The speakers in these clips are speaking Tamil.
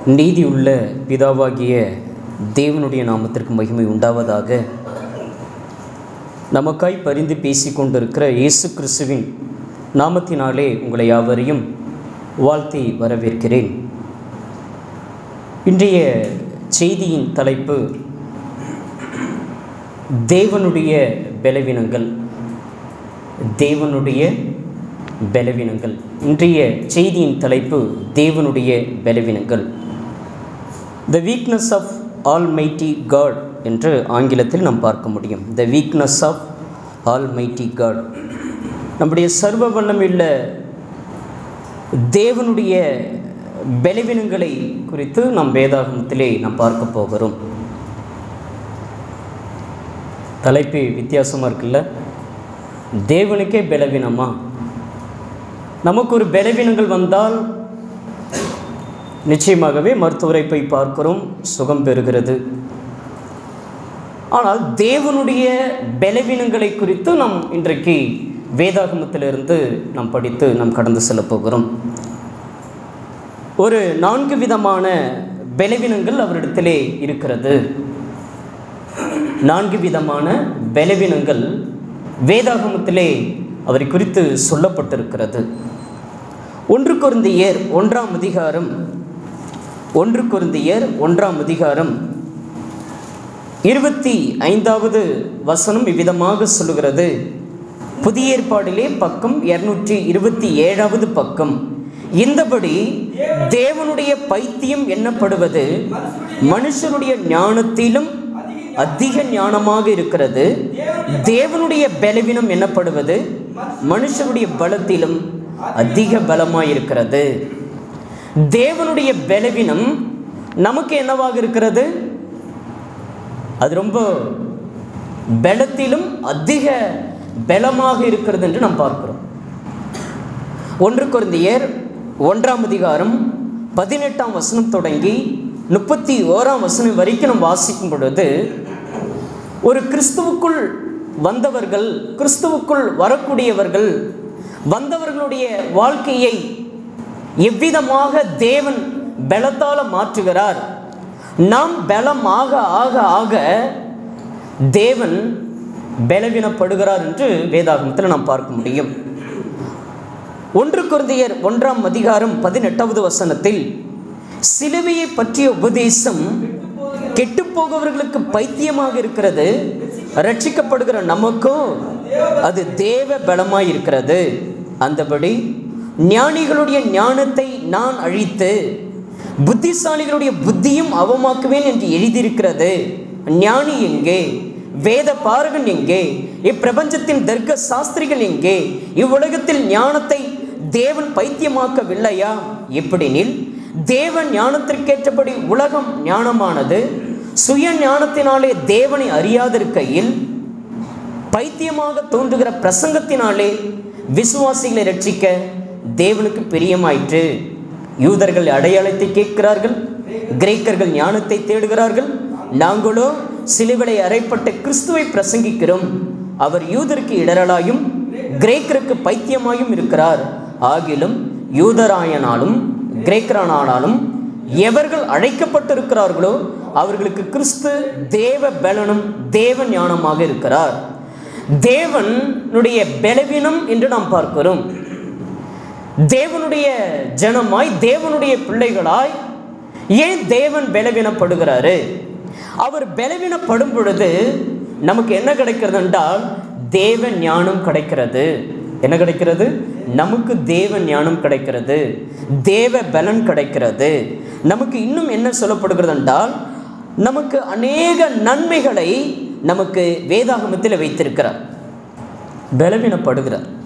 நீதியுள்ள பிதாவாகிய தேவனுடைய நாமத்திற்கு மகிமை உண்டாவதாக நமக்காய் பரிந்து பேசிக் கொண்டிருக்கிற இயேசு கிறிஸ்துவின் நாமத்தினாலே உங்களை யாவரையும் வாழ்த்தி வரவேற்கிறேன் இன்றைய செய்தியின் தலைப்பு தேவனுடைய பலவீனங்கள் தேவனுடைய பலவீனங்கள் இன்றைய செய்தியின் தலைப்பு தேவனுடைய பலவீனங்கள் the weakness of almighty God என்று ஆங்கிலத்தில் நாம் பார்க்க முடியும் the weakness of almighty God நம்முடைய சர்வ வல்லமையுள்ள தேவனுடைய பலவீனங்களை குறித்து நாம் வேதாகமத்திலே நாம் பார்க்க போகிறோம் தலைப்பு வித்தியாசமாக இருக்குல்ல தேவனுக்கே பலவீனமா நமக்கு ஒரு பலவீனங்கள் வந்தால் நிச்சயமாகவே மருத்துவரை போய் பார்க்கிறோம் சுகம் பெறுகிறது ஆனால் தேவனுடைய பலவீனங்களை குறித்து நாம் இன்றைக்கு வேதாகமத்திலிருந்து நாம் படித்து நாம் கடந்து செல்ல போகிறோம் ஒரு நான்கு விதமான பலவீனங்கள் அவரிடத்திலே இருக்கிறது நான்கு விதமான பலவீனங்கள் வேதாகமத்திலே அவரை குறித்து சொல்லப்பட்டிருக்கிறது ஒன்று குருந்தியர் ஒன்றாம் அதிகாரம் ஒன்று குருந்தியர் ஒன்றாம் அதிகாரம் இருபத்தி ஐந்தாவது வசனம் இவ்விதமாக சொல்லுகிறது புதிய ஏற்பாடிலே பக்கம் இருநூற்றி இருபத்தி ஏழாவது பக்கம் இந்தபடி தேவனுடைய பைத்தியம் எண்ணப்படுவது மனுஷனுடைய ஞானத்திலும் அதிக ஞானமாக இருக்கிறது தேவனுடைய பலவீனம் எனப்படுவது மனுஷனுடைய பலத்திலும் அதிக பலமாக இருக்கிறது தேவனுடைய பலவீனம் நமக்கு என்னவாக இருக்கிறது அது ரொம்ப பலத்திலும் அதிக பலமாக இருக்கிறது என்று நாம் பார்க்கிறோம் ஒன்று குருந்தியர் ஒன்றாம் அதிகாரம் பதினெட்டாம் வசனம் தொடங்கி முப்பத்தி ஓராம் வசனம் வரைக்கும் நாம் வாசிக்கும் பொழுது ஒரு கிறிஸ்துவுக்குள் வந்தவர்கள் கிறிஸ்துவுக்குள் வரக்கூடியவர்கள் வந்தவர்களுடைய வாழ்க்கையை எவ்விதமாக தேவன் பலத்தால் மாற்றுகிறார் நாம் பலம் ஆக ஆக ஆக தேவன் பலவீனப்படுகிறார் என்று வேதாகமத்தில் நாம் பார்க்க முடியும் ஒன்று குருந்தையர் ஒன்றாம் அதிகாரம் பதினெட்டாவது வசனத்தில் சிலுவையை பற்றிய உபதேசம் கெட்டுப்போகவர்களுக்கு பைத்தியமாக இருக்கிறது ரட்சிக்கப்படுகிற நமக்கோ அது தேவ பலமாய் இருக்கிறது அந்தபடி ஞானிகளுடைய ஞானத்தை நான் அழித்து புத்திசாலிகளுடைய புத்தியும் அவமாக்குவேன் என்று எழுதியிருக்கிறது ஞானி எங்கே வேத பாரகன் எங்கே இப்பிரபஞ்சத்தின் தர்க்க சாஸ்திரிகள் எங்கே இவ்வுலகத்தில் ஞானத்தை தேவன் பைத்தியமாக்கவில்லையா எப்படினில் தேவன் ஞானத்திற்கேற்றபடி உலகம் ஞானமானது சுய ஞானத்தினாலே தேவனை அறியாதிருக்கையில் பைத்தியமாக தோன்றுகிற பிரசங்கத்தினாலே விசுவாசிகளை ரட்சிக்க தேவனுக்கு பிரியமாயிற்று யூதர்கள் அடையாளத்தை கேட்கிறார்கள் கிரேக்கர்கள் ஞானத்தை தேடுகிறார்கள் நாங்களோ சிலுவிலை அறைப்பட்ட கிறிஸ்துவை பிரசங்கிக்கிறோம் அவர் யூதருக்கு இடரலாயும் கிரேக்கருக்கு பைத்தியமாயும் இருக்கிறார் ஆகிலும் யூதராயனாலும் கிரேக்கரானாலும் எவர்கள் அழைக்கப்பட்டிருக்கிறார்களோ அவர்களுக்கு கிறிஸ்து தேவ பலனும் தேவ ஞானமாக இருக்கிறார் தேவனுடைய பலவீனம் என்று நாம் பார்க்கிறோம் தேவனுடைய ஜனமாய் தேவனுடைய பிள்ளைகளாய் ஏன் தேவன் பலவீனப்படுகிறாரு அவர் பலவீனப்படும் பொழுது நமக்கு என்ன கிடைக்கிறது என்றால் தேவ ஞானம் கிடைக்கிறது என்ன கிடைக்கிறது நமக்கு தேவ ஞானம் கிடைக்கிறது தேவ பலன் கிடைக்கிறது நமக்கு இன்னும் என்ன சொல்லப்படுகிறது என்றால் நமக்கு அநேக நன்மைகளை நமக்கு வேதாகமத்தில் வைத்திருக்கிறார் பலவீனப்படுகிறார்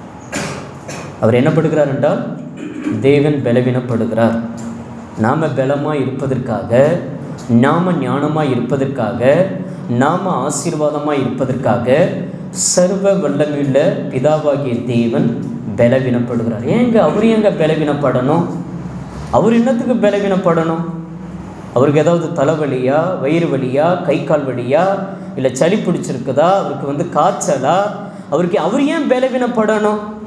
அவர் என்ன படுகிறார் என்றால் தேவன் பலவீனப்படுகிறார் நாம் பலமாக இருப்பதற்காக நாம் ஞானமாக இருப்பதற்காக நாம் ஆசீர்வாதமாக இருப்பதற்காக சர்வ வல்லமையுள்ள பிதாவாகிய தேவன் பலவீனப்படுகிறார் ஏங்க அவர் எங்க பலவீனப்படணும் அவர் என்னத்துக்கு பலவீனப்படணும் அவருக்கு ஏதாவது தலைவலியா வயிறு வலியா கை கால் வலியா இல்லை சளி பிடிச்சிருக்குதா அவருக்கு வந்து காய்ச்சலா அவருக்கு அவர் ஏன் பலவீனப்படணும்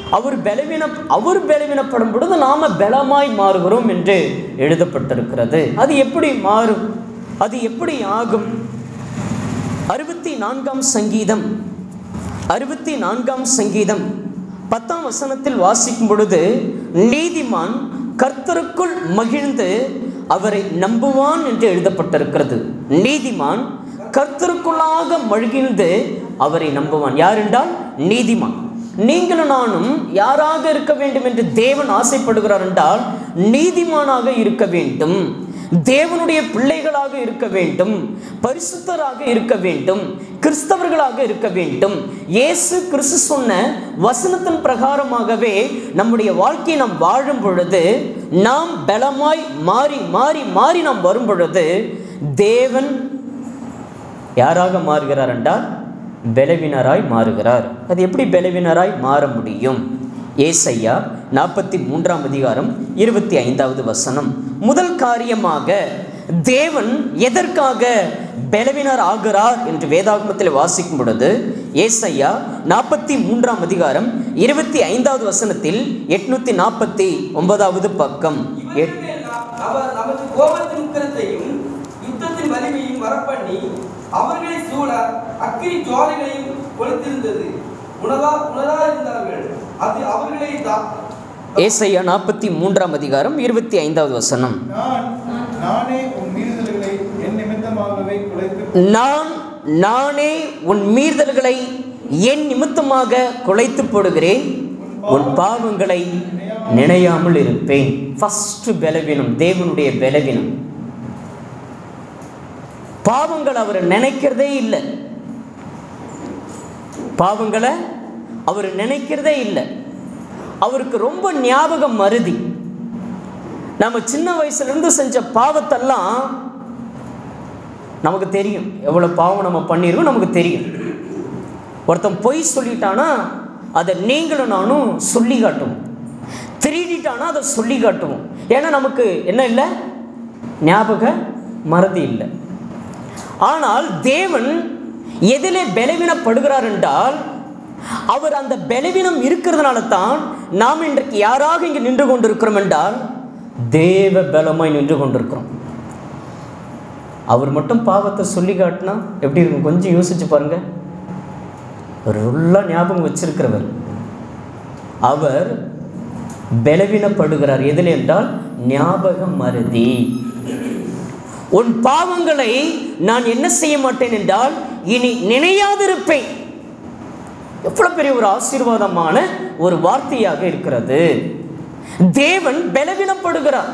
அவர் பலவீன அவர் பலவீனப்படும் பொழுது நாம பலமாய் மாறுகிறோம் என்று எழுதப்பட்டிருக்கிறது அது எப்படி மாறும் அது எப்படி ஆகும் அறுபத்தி நான்காம் சங்கீதம் அறுபத்தி நான்காம் சங்கீதம் பத்தாம் வசனத்தில் வாசிக்கும் பொழுது நீதிமான் கர்த்தருக்குள் மகிழ்ந்து அவரை நம்புவான் என்று எழுதப்பட்டிருக்கிறது நீதிமான் கர்த்தருக்குள்ளாக மகிழ்ந்து அவரை நம்புவான் யார் என்றால் நீதிமான் நீங்களும் நானும் யாராக இருக்க வேண்டும் என்று தேவன் ஆசைப்படுகிறார் என்றால் நீதிமானாக இருக்க வேண்டும் தேவனுடைய பிள்ளைகளாக இருக்க வேண்டும் பரிசுத்தராக இருக்க வேண்டும் கிறிஸ்தவர்களாக இருக்க வேண்டும் இயேசு கிறிஸ்து சொன்ன வசனத்தின் பிரகாரமாகவே நம்முடைய வாழ்க்கையை நாம் வாழும் பொழுது நாம் பலமாய் மாறி மாறி மாறி நாம் வரும் பொழுது தேவன் யாராக மாறுகிறார் என்றால் பலவினராய் மாறுகிறார் அது எப்படி பலவினராய் மாற முடியும் ஏசையா நாற்பத்தி மூன்றாம் அதிகாரம் இருபத்தி ஐந்தாவது வசனம் முதல் காரியமாக தேவன் எதற்காக பலவினர் ஆகிறார் என்று வேதாகமத்தில் வாசிக்கும் பொழுது ஏசையா நாற்பத்தி மூன்றாம் அதிகாரம் இருபத்தி ஐந்தாவது வசனத்தில் எட்நூத்தி நாற்பத்தி ஒன்பதாவது பக்கம் எட் இவர்களெல்லாம் அவர் நமது கோபத்தின் உக்கிரத்தையும் யுத்தத்தின் வலிமையும் வரப்பண்ணி அவர்களை சூழ அக்கினி ஜுவாலைகளையும் கொளுத்திருந்தது உணவா உணரா இருந்தார்கள் அது அவர்களை தா- ஏசையா நாற்பத்தி மூன்றாம் அதிகாரம் இருபத்தி ஐந்தாவது வசனம் நான் நானே உன் மீறுதல்களை என் நிமித்தமாகவே குலைத்து நான் நானே உன் மீறுதல்களை என் நிமித்தமாக குலைத்து போடுகிறேன் உன் பாவங்களை நினையாமல் இருப்பேன் ஃபர்ஸ்ட் பலவீனம் தேவனுடைய பலவீனம் பாவங்கள் அவர் நினைக்கிறதே இல்லை பாவங்களை அவர் நினைக்கிறதே இல்லை அவருக்கு ரொம்ப ஞாபகம் மருதி நம்ம சின்ன வயசுல இருந்து செஞ்ச பாவத்தெல்லாம் நமக்கு தெரியும் எவ்வளோ பாவம் நம்ம பண்ணியிருக்கோம் நமக்கு தெரியும் ஒருத்தன் பொய் சொல்லிட்டானா அதை நீங்களும் நானும் சொல்லி காட்டுவோம் திருடிட்டானா அதை சொல்லி காட்டுவோம் ஏன்னா நமக்கு என்ன இல்லை ஞாபக மறதி இல்லை ஆனால் தேவன் எதிலே பலவீனப்படுகிறார் என்றால் அவர் அந்த பலவீனம் இருக்கிறதுனால தான் நாம் இன்றைக்கு யாராக இங்கே நின்று கொண்டிருக்கிறோம் என்றால் தேவ பலமாய் நின்று கொண்டிருக்கிறோம் அவர் மட்டும் பாவத்தை சொல்லி காட்டினா எப்படி இருக்கும் கொஞ்சம் யோசிச்சு பாருங்க அவர் ஃபுல்லாக ஞாபகம் வச்சிருக்கிறவர் அவர் பலவீனப்படுகிறார் எதில் என்றால் ஞாபகம் மருதி உன் பாவங்களை நான் என்ன செய்ய மாட்டேன் என்றால் இனி நினையாதிருப்பேன் எவ்வளவு பெரிய ஒரு ஆசீர்வாதமான ஒரு வார்த்தையாக இருக்கிறது தேவன் பலவீனப்படுகிறார்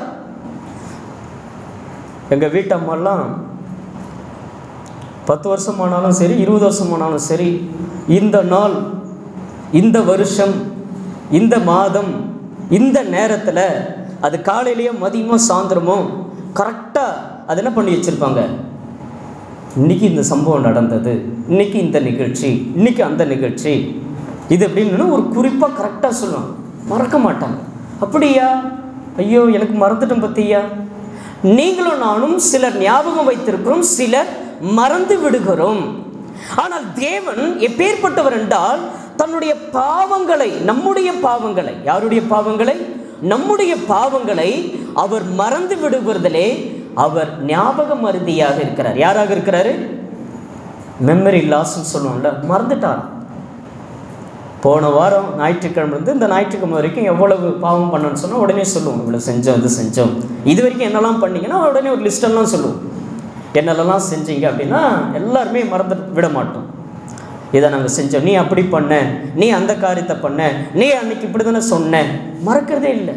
எங்கள் வீட்டம்மாலாம் பத்து வருஷம் ஆனாலும் சரி இருபது வருஷம் ஆனாலும் சரி இந்த நாள் இந்த வருஷம் இந்த மாதம் இந்த நேரத்தில் அது காலையிலேயோ மதியமோ சாயந்தரமோ கரெக்டாக அது என்ன பண்ணி வச்சுருப்பாங்க இன்னைக்கு இந்த சம்பவம் நடந்தது இன்னைக்கு இந்த நிகழ்ச்சி இன்னைக்கு அந்த நிகழ்ச்சி இது அப்படின்னு ஒரு குறிப்பாக கரெக்டாக சொல்லுவாங்க மறக்க மாட்டாங்க அப்படியா ஐயோ எனக்கு மறந்துட்டேன் பத்தியா நீங்களும் நானும் சிலர் ஞாபகம் வைத்திருக்கிறோம் சிலர் மறந்து விடுகிறோம் ஆனால் தேவன் எப்பேற்பட்டவர் என்றால் தன்னுடைய பாவங்களை நம்முடைய பாவங்களை யாருடைய பாவங்களை நம்முடைய பாவங்களை அவர் மறந்து விடுவதிலே அவர் ஞாபக மருதியாக இருக்கிறார் யாராக இருக்கிறாரு மெமரி லாஸ்ன்னு சொல்லுவோம்ல மறந்துட்டார் போன வாரம் ஞாயிற்றுக்கிழமை இருந்து இந்த ஞாயிற்றுக்கிழமை வரைக்கும் எவ்வளவு பாவம் பண்ணணும்னு சொன்னால் உடனே சொல்லுவோம் இவ்வளோ செஞ்சோம் இது செஞ்சோம் இது வரைக்கும் என்னெல்லாம் பண்ணீங்கன்னா உடனே ஒரு லிஸ்டெல்லாம் சொல்லுவோம் என்னெல்லாம் செஞ்சீங்க அப்படின்னா எல்லாருமே மறந்து விட மாட்டோம் இதை நாங்கள் செஞ்சோம் நீ அப்படி பண்ண நீ அந்த காரியத்தை பண்ண நீ அன்னைக்கு இப்படி தானே சொன்ன மறக்கிறதே இல்லை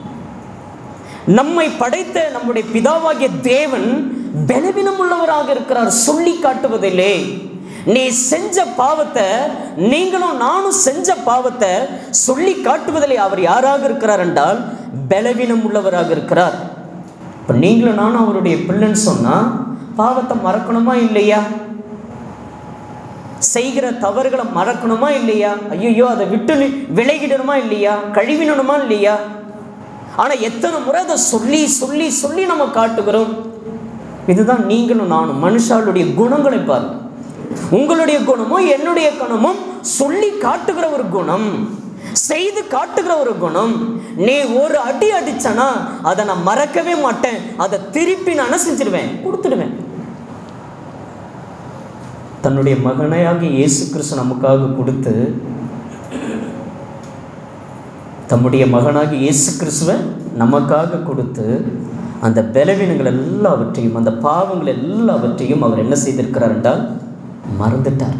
நம்மை படைத்த நம்முடைய பிதாவாகிய தேவன் பலவீனம் உள்ளவராக இருக்கிறார் சொல்லி காட்டுவதில்லை நீ செஞ்ச பாவத்தை நீங்களும் நானும் செஞ்ச பாவத்தை சொல்லி காட்டுவதில்லை அவர் யாராக இருக்கிறார் என்றால் பலவீனம் உள்ளவராக இருக்கிறார் இப்போ நீங்களும் நானும் அவருடைய பிள்ளைன்னு சொன்னால் பாவத்தை மறக்கணுமா இல்லையா செய்கிற தவறுகளை மறக்கணுமா இல்லையா ஐயோ அதை விட்டு நி- விலகிடணுமா இல்லையா கழுவிடணுமா இல்லையா ஆனால் எத்தனை முறை அதை சொல்லி சொல்லி சொல்லி நம்ம காட்டுகிறோம் இதுதான் நீங்களும் நானும் மனுஷாளுடைய குணங்களை பாருங்க உங்களுடைய குணமும் என்னுடைய குணமும் சொல்லி காட்டுகிற ஒரு குணம் செய்து காட்டுகிற ஒரு குணம் நீ ஒரு அடி அடிச்சனா அதை நான் மறக்கவே மாட்டேன் அதை திருப்பி நான் என்ன செஞ்சிருவேன் கொடுத்துடுவேன் தன்னுடைய மகனையாகி இயேசு கிறிஸ்து நமக்காக கொடுத்து தம்முடைய மகனாகி இயேசு கிறிஸ்துவை நமக்காக கொடுத்து அந்த பலவீனங்கள் எல்லாவற்றையும் அந்த பாவங்கள் எல்லாவற்றையும் அவர் என்ன செய்திருக்கிறார் என்றால் மறந்துட்டார்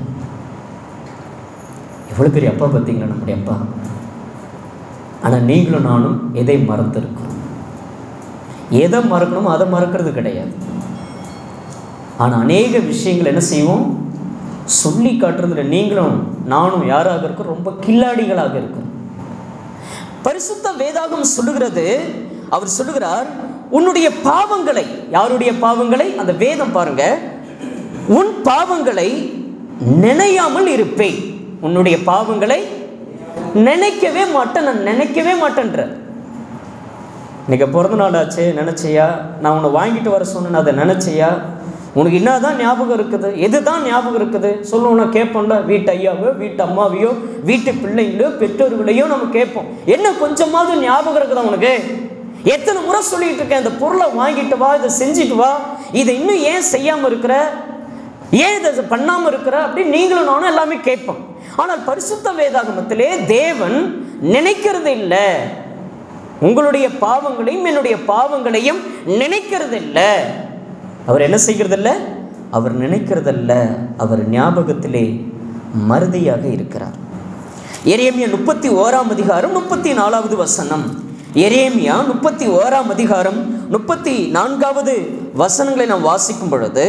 எவ்வளோ பெரிய அப்பா பார்த்தீங்களா நம்முடைய அப்பா ஆனால் நீங்களும் நானும் எதை மறந்துருக்கோம் எதை மறக்கணுமோ அதை மறக்கிறது கிடையாது ஆனால் அநேக விஷயங்கள் என்ன செய்வோம் சொல்லி காட்டுறதுல நீங்களும் நானும் யாராக இருக்கோம் ரொம்ப கில்லாடிகளாக இருக்கோம் பரிசுத்த வேதாகம் சொல்லுகிறது அவர் சொல்லுகிறார் உன்னுடைய பாவங்களை யாருடைய பாவங்களை அந்த வேதம் பாருங்க உன் பாவங்களை நினையாமல் இருப்பேன் உன்னுடைய பாவங்களை நினைக்கவே மாட்டேன் நான் நினைக்கவே மாட்டேன்ற இன்னைக்கு பிறந்த நாள் ஆச்சு நினச்சியா நான் உன்னை வாங்கிட்டு வர சொன்னேன் அதை நினச்சியா உனக்கு என்னதான் ஞாபகம் இருக்குது எதுதான் ஞாபகம் இருக்குது சொல்லுவோம்னா கேட்போம்ல வீட்டு ஐயாவோ வீட்டு அம்மாவையோ வீட்டு பிள்ளைங்களோ பெற்றோர்களையோ நம்ம கேட்போம் என்ன கொஞ்சமாவது ஞாபகம் இருக்குதா உனக்கு எத்தனை முறை சொல்லிட்டு இருக்கேன் இந்த பொருளை வாங்கிட்டு வா இதை செஞ்சுட்டு வா இதை இன்னும் ஏன் செய்யாமல் இருக்கிற ஏன் இதை பண்ணாமல் இருக்கிற அப்படின்னு நீங்களும் நானும் எல்லாமே கேட்போம் ஆனால் பரிசுத்த வேதாகமத்திலே தேவன் நினைக்கிறது இல்லை உங்களுடைய பாவங்களையும் என்னுடைய பாவங்களையும் நினைக்கிறது இல்லை அவர் என்ன செய்கிறதில்ல அவர் நினைக்கிறதல்ல அவர் ஞாபகத்திலே மருதியாக இருக்கிறார் எரேமியா முப்பத்தி ஓராம் அதிகாரம் முப்பத்தி நாலாவது வசனம் எரேமியா முப்பத்தி ஓராம் அதிகாரம் முப்பத்தி நான்காவது வசனங்களை நாம் வாசிக்கும் பொழுது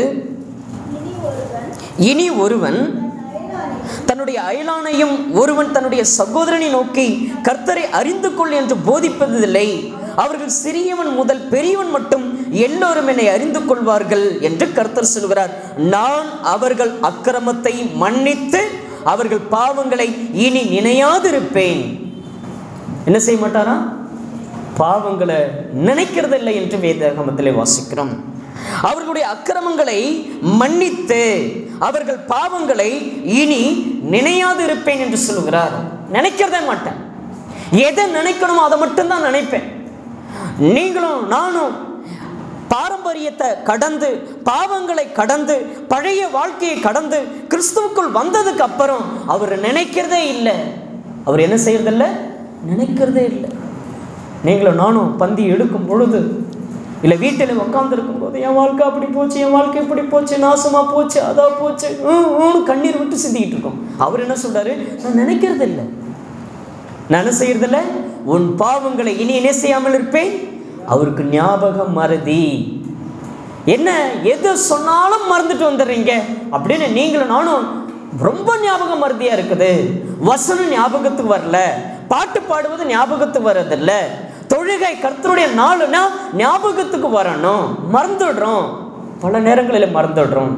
இனி ஒருவன் தன்னுடைய அயலானையும் ஒருவன் தன்னுடைய சகோதரனை நோக்கி கர்த்தரை அறிந்து கொள் என்று போதிப்பதில்லை அவர்கள் சிறியவன் முதல் பெரியவன் மட்டும் எல்லோரும் என்னை அறிந்து கொள்வார்கள் என்று கர்த்தர் சொல்கிறார் நான் அவர்கள் அக்கிரமத்தை மன்னித்து அவர்கள் பாவங்களை இனி நினையாதிருப்பேன் என்ன செய்ய மாட்டாரா பாவங்களை நினைக்கிறதில்லை என்று வேதாகமத்திலே வாசிக்கிறோம் அவர்களுடைய அக்கிரமங்களை மன்னித்து அவர்கள் பாவங்களை இனி நினையாது இருப்பேன் என்று சொல்லுகிறார் நினைக்கிறதே மாட்டேன் எதை நினைக்கணுமோ அதை மட்டும்தான் நினைப்பேன் நீங்களும் நானும் பாரம்பரியத்தை கடந்து பாவங்களை கடந்து பழைய வாழ்க்கையை கடந்து கிறிஸ்துவுக்குள் வந்ததுக்கு அப்புறம் அவர் நினைக்கிறதே இல்லை அவர் என்ன செய்யறதில்ல நினைக்கிறதே இல்லை நீங்களும் நானும் பந்தி எடுக்கும் பொழுது இல்லை வீட்டில் உட்காந்துருக்கும் போது என் வாழ்க்கை அப்படி போச்சு என் வாழ்க்கை இப்படி போச்சு நாசமாக போச்சு அதா போச்சு ஹம், ஹம்னு கண்ணீர் விட்டு சிந்திக்கிட்டு இருக்கோம் அவர் என்ன சொல்றாரு நான் நினைக்கிறது இல்லை நான் என்ன செய்யறதில்ல உன் பாவங்களை இனி என்ன செய்யாமல் இருப்பேன் அவருக்கு ஞாபகம் மறதி என்ன எது சொன்னாலும் மறந்துட்டு வந்துடுறீங்க அப்படின்னு நீங்களும் நானும் ரொம்ப ஞாபகம் மறதியா இருக்குது வசனம் ஞாபகத்துக்கு வரல பாட்டு பாடுவது ஞாபகத்துக்கு வர்றதில்ல தொழுகை கர்த்தருடைய நாளுனா ஞாபகத்துக்கு வரணும் மறந்துடுறோம் பல நேரங்களில் மறந்துடுறோம்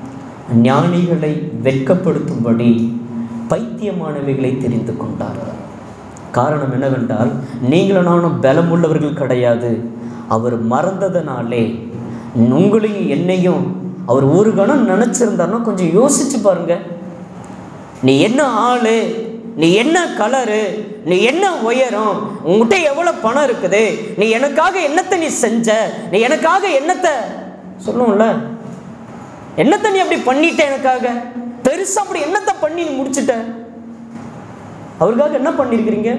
ஞானிகளை வெட்கப்படுத்தும்படி பைத்தியமானவைகளை தெரிந்து கொண்டார் காரணம் என்னவென்றால் நீங்களும் நானும் பலமுள்ளவர்கள் கிடையாது அவர் மறந்ததனாலே உங்களையும் என்னையும் அவர் ஒரு கணம் நினச்சிருந்தாருன்னா கொஞ்சம் யோசிச்சு பாருங்க நீ என்ன ஆளு நீ என்ன கலரு நீ என்ன உயரம் உங்ககிட்ட எவ்வளோ பணம் இருக்குது நீ எனக்காக என்னத்தை நீ செஞ்ச நீ எனக்காக என்னத்தை சொல்லுவோம்ல என்னத்தை நீ அப்படி பண்ணிட்ட எனக்காக பெருசா அப்படி என்னத்தை பண்ணி நீ முடிச்சிட்ட அவருக்காக என்ன பண்ணியிருக்கிறீங்க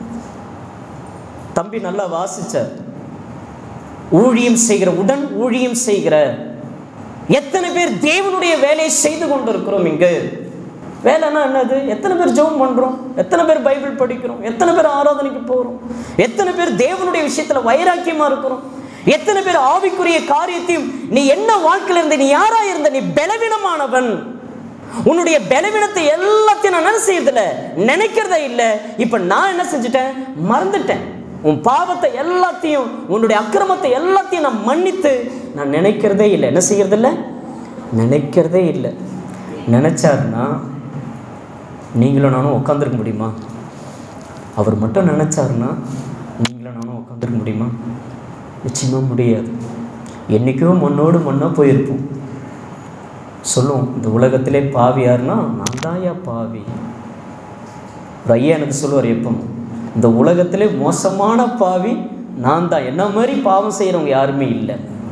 தம்பி நல்லா வாசிச்ச ஊழியம் செய்கிற உடன் ஊழியம் செய்கிற எத்தனை பேர் தேவனுடைய வேலையை செய்து கொண்டிருக்கிறோம் இங்கு வேலைன்னா என்னது எத்தனை பேர் ஜெபம் பண்ணுறோம் எத்தனை பேர் பைபிள் படிக்கிறோம் எத்தனை பேர் ஆராதனைக்கு போகிறோம் எத்தனை பேர் தேவனுடைய விஷயத்தில் வைராக்கியமாக இருக்கிறோம் எத்தனை பேர் ஆவிக்குரிய காரியத்தையும் நீ என்ன வாழ்க்கையில் இருந்த நீ யாரா இருந்த நீ பலவீனமானவன் உன்னுடைய பலவீனத்தை எல்லாத்தையும் நான் என்ன செய்யறதில்ல நினைக்கிறதே இல்லை இப்போ நான் என்ன செஞ்சுட்டேன் மறந்துட்டேன் உன் பாவத்தை எல்லாத்தையும் உன்னுடைய அக்கிரமத்தை எல்லாத்தையும் நான் மன்னித்து நான் நினைக்கிறதே இல்லை என்ன செய்யறதில்ல நினைக்கிறதே இல்லை நினைச்சாருன்னா நீங்களும் நானும் உட்காந்துருக்க முடியுமா அவர் மட்டும் நினைச்சாருன்னா நீங்களும் நானும் உட்காந்துருக்க முடியுமா நிச்சயமாக முடியாது என்றைக்கோ மண்ணோடு மண்ணாக போயிருப்போம் சொல்லுவோம் இந்த உலகத்திலே பாவி யாருன்னா நான் தான்யா பாவி ஒரு ஐயா எனக்கு சொல்லுவார் எப்போ இந்த உலகத்திலே மோசமான பாவி நான் தான் என்ன மாதிரி பாவம் செய்கிறவங்க யாருமே இல்லை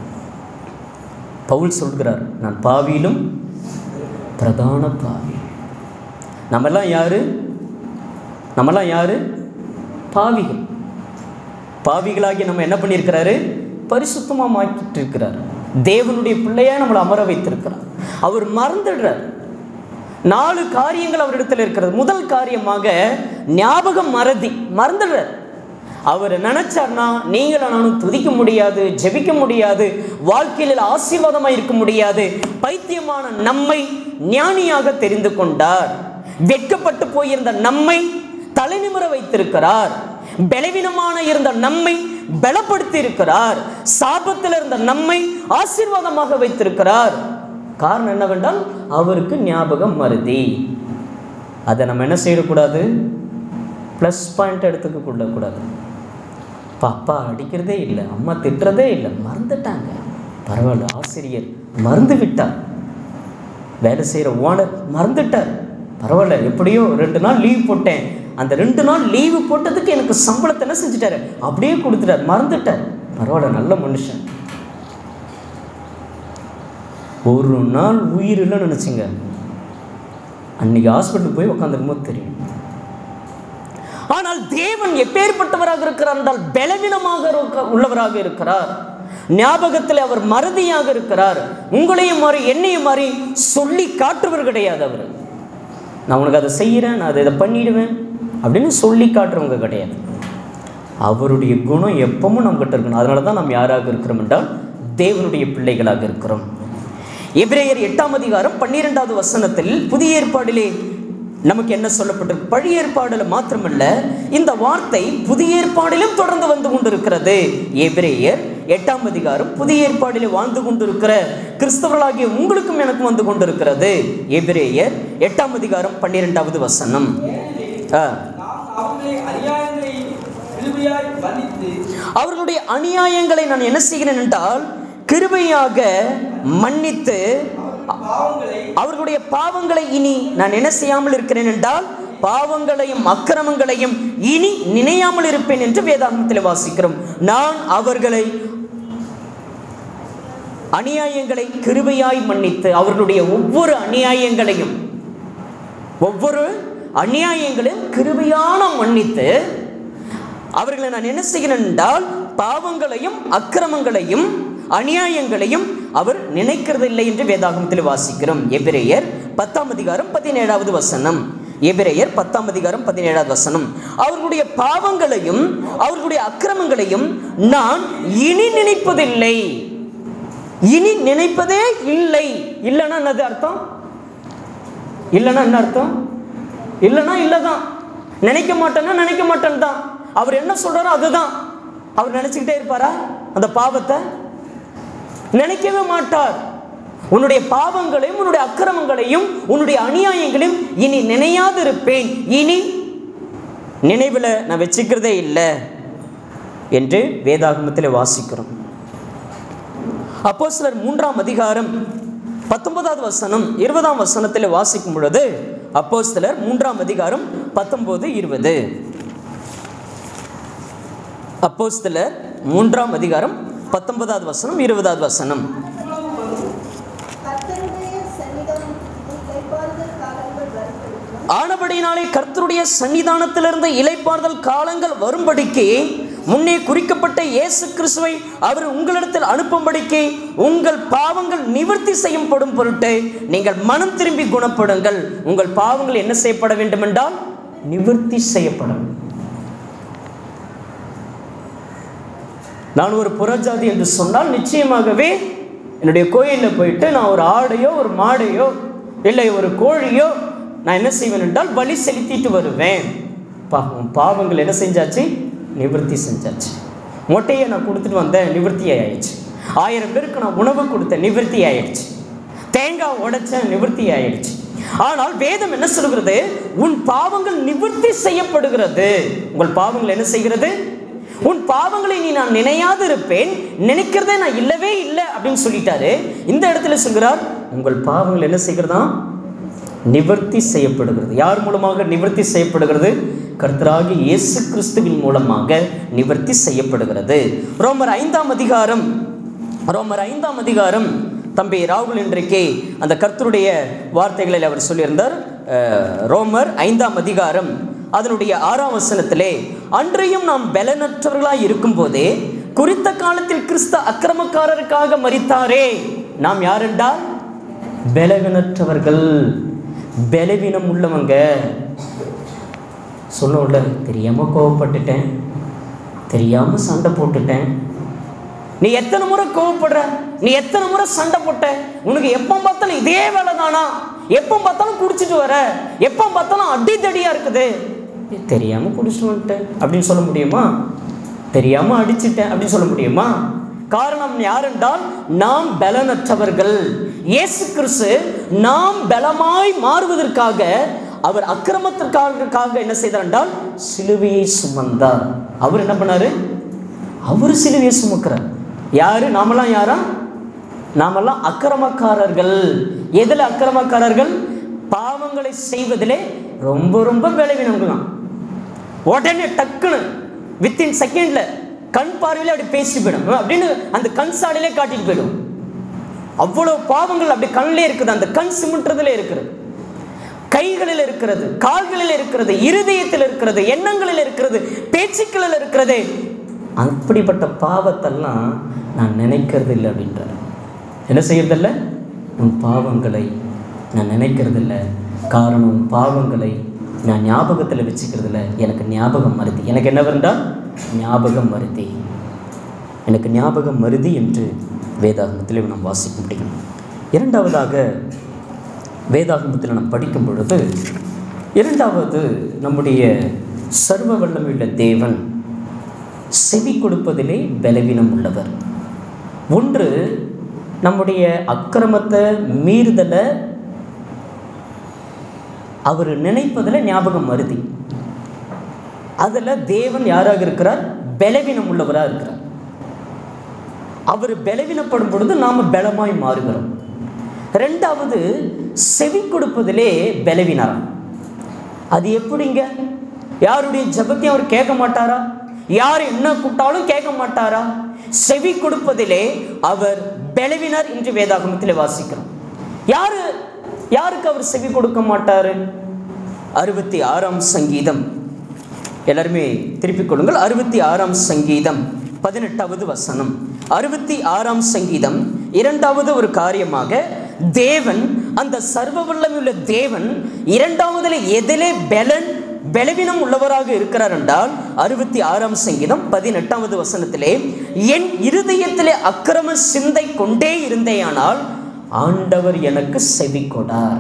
பவுல் சொல்கிறார் நான் பாவியிலும் பிரதான பாவி நம்மெல்லாம் யாரு நம்மெல்லாம் யாரு பாவிகள் பாவிகளாகி நம்ம என்ன பண்ணியிருக்கிறாரு பரிசுத்தமாக மாக்கிட்டு இருக்கிறார் தேவனுடைய பிள்ளையா நம்மளை அமர வைத்திருக்கிறார் அவர் மறந்துடுறார் நாலு காரியங்கள் அவரிடத்தில் இருக்கிறது முதல் காரியமாக ஞாபகம் மறதி மறந்துடுறார் அவர் நினைச்சார்னா நீங்களும் நானும் துதிக்க முடியாது ஜெபிக்க முடியாது வாழ்க்கையில் ஆசீர்வாதமாக இருக்க முடியாது பைத்தியமான நம்மை ஞானியாக தெரிந்து கொண்டார் வெட்கப்பட்டு போயிருந்த நம்மை தலைநிமிர வைத்திருக்கிறார் பலவீனமான இருந்த நம்மை பலப்படுத்தி இருக்கிறார் சாபத்தில் இருந்த நம்மை ஆசீர்வாதமாக வைத்திருக்கிறார் காரணம் என்னவென்றால் அவருக்கு ஞாபகம் மருதி அதை நம்ம என்ன செய்யக்கூடாது ப்ளஸ் பாயிண்ட் எடுத்துக்க கொள்ளக்கூடாது அப்பா அப்பா அடிக்கிறதே இல்லை அம்மா திட்டுறதே இல்லை மறந்துட்டாங்க பரவாயில்ல ஆசிரியர் மறந்து விட்டார் வேலை செய்கிற ஓனர் மறந்துட்டார் பரவாயில்ல எப்படியோ ரெண்டு நாள் லீவ் போட்டேன் அந்த ரெண்டு நாள் லீவு போட்டதுக்கு எனக்கு சம்பளத்தை என்ன செஞ்சுட்டாரு அப்படியே கொடுத்துட்டார் மறந்துட்டார் பரவாயில்ல நல்ல மனுஷன் ஒரு நாள் உயிர் இல்லைன்னு நினச்சிங்க அன்னைக்கு ஹாஸ்பிட்டல் போய் உட்காந்துருக்கும் போது தெரியும் ஆனால் தேவன் எப்பேற்பட்டவராக இருக்கிறார் என்றால் பலவீனமாக இருக்க- உள்ளவராக இருக்கிறார் ஞாபகத்தில் அவர் மறதியாக இருக்கிறார் உங்களையும் மாறி என்னையும் மாறி சொல்லி காட்டுவர் கிடையாது அவர் நான் உனக்கு அதை செய்கிறேன் நான் அதை இதை பண்ணிடுவேன் அப்படின்னு சொல்லி காட்டுறவங்க கிடையாது அவருடைய குணம் எப்பவும் நம்மகிட்ட இருக்கணும் அதனால தான் நாம் யாராக இருக்கிறோம் என்றால் தேவனுடைய பிள்ளைகளாக இருக்கிறோம் எபிரேயர் எட்டாம் அதிகாரம் பன்னிரெண்டாவது வசனத்தில் புதிய ஏற்பாடிலே நமக்கு என்ன சொல்லப்பட்டிருக்கு பழைய ஏற்பாடுல மாத்திரமல்ல இந்த வார்த்தை புதிய ஏற்பாடிலும் தொடர்ந்து வந்து கொண்டிருக்கிறது எபிரேயர் எட்டாம் அதிகாரம் புதிய ஏற்பாடிலே வாழ்ந்து கொண்டிருக்கிற கிறிஸ்தவர்களாகிய உங்களுக்கும் எனக்கும் வந்து கொண்டிருக்கிறது எபிரேயர் எட்டாம் அதிகாரம் பன்னிரெண்டாவது வசனம் ஆ நாம் அவர்களை அநியாயங்களை கிருபையாய் மன்னித்து அவர்களுடைய அநியாயங்களை நான் என்ன செய்கிறேன் என்றால் கிருபையாக மன்னித்து பாவங்களை அவர்களுடைய பாவங்களை இனி நான் என்ன செய்யாமல் இருக்கிறேன் என்றால் பாவங்களையும் அக்கிரமங்களையும் இனி நினையாமல் இருப்பேன் என்று வேதாகமத்தில் வாசிக்கிறோம் நான் அவர்களை அநியாயங்களை கிருபையாய் மன்னித்து அவர்களுடைய ஒவ்வொரு அநியாயங்களையும் ஒவ்வொரு அநியாயங்களையும் கிருபையான மன்னித்து அவர்களை நான் என்ன செய்கிறேன் என்றால் பாவங்களையும் அக்கிரமங்களையும் அநியாயங்களையும் அவர் நினைக்கிறதில்லை என்று வேதாகமத்தில் வாசிக்கிறோம் எபிரேயர் பத்தாம் அதிகாரம் பதினேழாவது வசனம் எபிரேயர் பத்தாம் அதிகாரம் பதினேழாவது வசனம் அவர்களுடைய பாவங்களையும் அவர்களுடைய அக்கிரமங்களையும் நான் இனி நினைப்பதில்லை இனி நினைப்பதே இல்லை இல்லைன்னா என்னது அர்த்தம் இல்லைன்னா என்ன அர்த்தம் இல்லைன்னா இல்லை தான் நினைக்க மாட்டேன்னா நினைக்க மாட்டேன் தான் அவர் என்ன சொல்றாரோ அதுதான் அவர் நினச்சிக்கிட்டே இருப்பாரா அந்த பாவத்தை நினைக்கவே மாட்டார் உன்னுடைய பாவங்களையும் உன்னுடைய அக்கிரமங்களையும் உன்னுடைய அநியாயங்களையும் இனி நினையாது இருப்பேன் இனி நினைவில் நான் வச்சுக்கிறதே இல்லை என்று வேதாகமத்தில் வாசிக்கிறோம் அப்போ சிலர் மூன்றாம் அதிகாரம் பத்தொன்பதாவது வசனம் இருபதாம் வசனத்தில் வாசிக்கும் பொழுது அப்போ சிலர் மூன்றாம் அதிகாரம் பத்தொன்பது இருபது அப்போ சிலர் மூன்றாம் அதிகாரம் பத்தொன்பதாவது வசனம் இருபதாவது வசனம் கர்த்தருடைய சந்நிதம் இளைப்பாறுதல் காலங்கள் வரும்படிக்கும் ஆனபடியினாலே கர்த்தருடைய சன்னிதானத்திலிருந்து இலைப்பார்தல் காலங்கள் வரும்படிக்கு முன்னே குறிக்கப்பட்ட இயேசு கிறிஸ்துவை அவர் உங்களிடத்தில் அனுப்பும்படிக்கு உங்கள் பாவங்கள் நிவர்த்தி செய்யப்படும் பொருட்டு நீங்கள் மனம் திரும்பி குணப்படுங்கள் உங்கள் பாவங்கள் என்ன செய்யப்பட வேண்டும் என்றால் நிவர்த்தி செய்யப்படும் நான் ஒரு புறஜாதி என்று சொன்னால் நிச்சயமாகவே என்னுடைய கோயிலில் போயிட்டு நான் ஒரு ஆடையோ ஒரு மாடையோ இல்லை ஒரு கோழியோ நான் என்ன செய்வேன் என்றால் பலி செலுத்திட்டு வருவேன் பா உன் பாவங்கள் என்ன செஞ்சாச்சு நிவர்த்தி செஞ்சாச்சு மொட்டையை நான் கொடுத்துட்டு வந்தேன் நிவர்த்தி ஆயிடுச்சு ஆயிரம் பேருக்கு நான் உணவு கொடுத்தேன் நிவர்த்தி ஆயிடுச்சு தேங்காய் உடைச்சேன் நிவர்த்தி ஆயிடுச்சு ஆனால் வேதம் என்ன சொல்கிறது உன் பாவங்கள் நிவர்த்தி செய்யப்படுகிறது உங்கள் பாவங்கள் என்ன செய்கிறது உன் பாவங்களை நீ நான் நினையாது இருப்பேன் நினைக்கிறதே நான் இல்லவே இல்லை அப்படின்னு சொல்லிட்டாரு இந்த இடத்துல சொல்கிறார் உங்கள் பாவங்கள் என்ன செய்கிறதா நிவர்த்தி செய்யப்படுகிறது யார் மூலமாக நிவர்த்தி செய்யப்படுகிறது கர்த்தராகி இயேசு கிறிஸ்துவின் மூலமாக நிவர்த்தி செய்யப்படுகிறது ரோமர் ஐந்தாம் அதிகாரம் ரோமர் ஐந்தாம் அதிகாரம் தம்பி ராகுல் இன்றைக்கு அந்த கர்த்தருடைய வார்த்தைகளில் அவர் சொல்லியிருந்தார் அஹ், ரோமர் ஐந்தாம் அதிகாரம் அதனுடைய ஆறாம் வசனத்திலே அன்றையும் நாம் பலனற்றவர்களாய் இருக்கும்போதே குறித்த காலத்தில் கிறிஸ்து அக்கிரமக்காரருக்காக மரித்தாரே நாம் யார் என்றால் பலவீனற்றவர்கள் பலவீனம் உள்ளவங்க சொல்லுவோம்ல தெரியாமல் கோவப்பட்டுட்டேன் தெரியாமல் சண்டை போட்டுட்டேன் நீ எத்தனை முறை கோவப்படுற நீ எத்தனை முறை சண்டை போட்ட உனக்கு எப்போ பார்த்தாலும் இதே வேலை தானா எப்போ பார்த்தாலும் குடிச்சிட்டு வர எப்போ பார்த்தாலும் அடிதடியா இருக்குது ஏய், தெரியாம குடிச்சிட்டு வந்துட்டேன் அப்படின்னு சொல்ல முடியுமா தெரியாம அடிச்சிட்டேன் அப்படின்னு சொல்ல முடியுமா காரணம் யார் என்றால் நாம் பலனற்றவர்கள் இயேசு கிறிஸ்து நாம் பலமாய் மாறுவதற்காக அவர் அக்கிரமத்திற்காக என்ன செய்தார் என்றால் சிலுவையை சுமந்தார் அவர் என்ன பண்ணாரு அவர் சிலுவையை சுமக்கிறார் யாரு நாமெல்லாம் யாரா நாமெல்லாம் அக்கிரமக்காரர்கள் எதில் அக்கிரமக்காரர்கள் பாவங்களை செய்வதிலே ரொம்ப ரொம்ப விளைவினங்களாம் உடனே டக்குன்னு வித்தின் செகண்ட்ல கண் பார்வையில அப்படி பேசிட்டு போயிடும் அப்படின்னு அந்த கண் சாடியிலே காட்டிட்டு போயிடும் அவ்வளவு பாவங்கள் அப்படி கண்ணிலே இருக்குது அந்த கண் சிமிட்டுறதுல இருக்கிறது கைகளில் இருக்கிறது கால்களில் இருக்கிறது இருதயத்தில் இருக்கிறது எண்ணங்களில் இருக்கிறது பேச்சுக்களில் இருக்கிறது அப்படிப்பட்ட பாவத்தெல்லாம் நான் நினைக்கிறது இல்லை அப்படின்றார் என்ன செய்யறதில்ல உன் பாவங்களை நான் நினைக்கிறதில்ல காரணம் உன் பாவங்களை நான் ஞாபகத்தில் வச்சுக்கிறதில்ல எனக்கு ஞாபகம் மருதி எனக்கு என்ன வேண்டாம் ஞாபகம் மருதி எனக்கு ஞாபகம் மருதி என்று வேதாகமத்தில் நாம் வாசிக்க முடியும் இரண்டாவதாக வேதாகமத்தில் நாம் படிக்கும் பொழுது இரண்டாவது நம்முடைய சர்வ வல்லமையுள்ள தேவன் செவி கொடுப்பதிலே பலவீனம் உள்ளவர் ஒன்று நம்முடைய அக்கிரமத்தை மீறுதலை அவர் நினைப்பதில் ஞாபகம் மருதி அதில் தேவன் யாராக இருக்கிறார் பலவீனம் உள்ளவராக இருக்கிறார் அவர் பலவீனப்படும் பொழுது நாம் பலமாய் மாறுகிறோம் ரெண்டாவது செவி கொடுப்பதிலே பலவீனராம் அது எப்படிங்க யாருடைய ஜபத்தையும் அவர் கேட்க மாட்டாரா யார் என்ன கூப்பிட்டாலும் கேட்க மாட்டாரா செவி கொடுப்பதிலே அவர் பலவினர் என்று வேதாகமத்தில் வாசிக்கிறோம் யாரு யாருக்கு அவர் செவி கொடுக்க மாட்டாரு அறுபத்தி ஆறாம் சங்கீதம் எல்லாருமே திருப்பிக் கொள்ளுங்கள் அறுபத்தி ஆறாம் சங்கீதம் பதினெட்டாவது வசனம் அறுபத்தி ஆறாம் சங்கீதம் இரண்டாவது ஒரு காரியமாக தேவன் அந்த சர்வ வல்லமையுள்ள தேவன் இரண்டாவதுல எதிலே பலன் பலவீனம் உள்ளவராக இருக்கிறார் என்றால் அறுபத்தி ஆறாம் சங்கீதம் பதினெட்டாவது வசனத்திலே என் இருதயத்திலே அக்கிரம சிந்தை கொண்டே இருந்தேயானால் ஆண்டவர் எனக்கு செவி கொடார்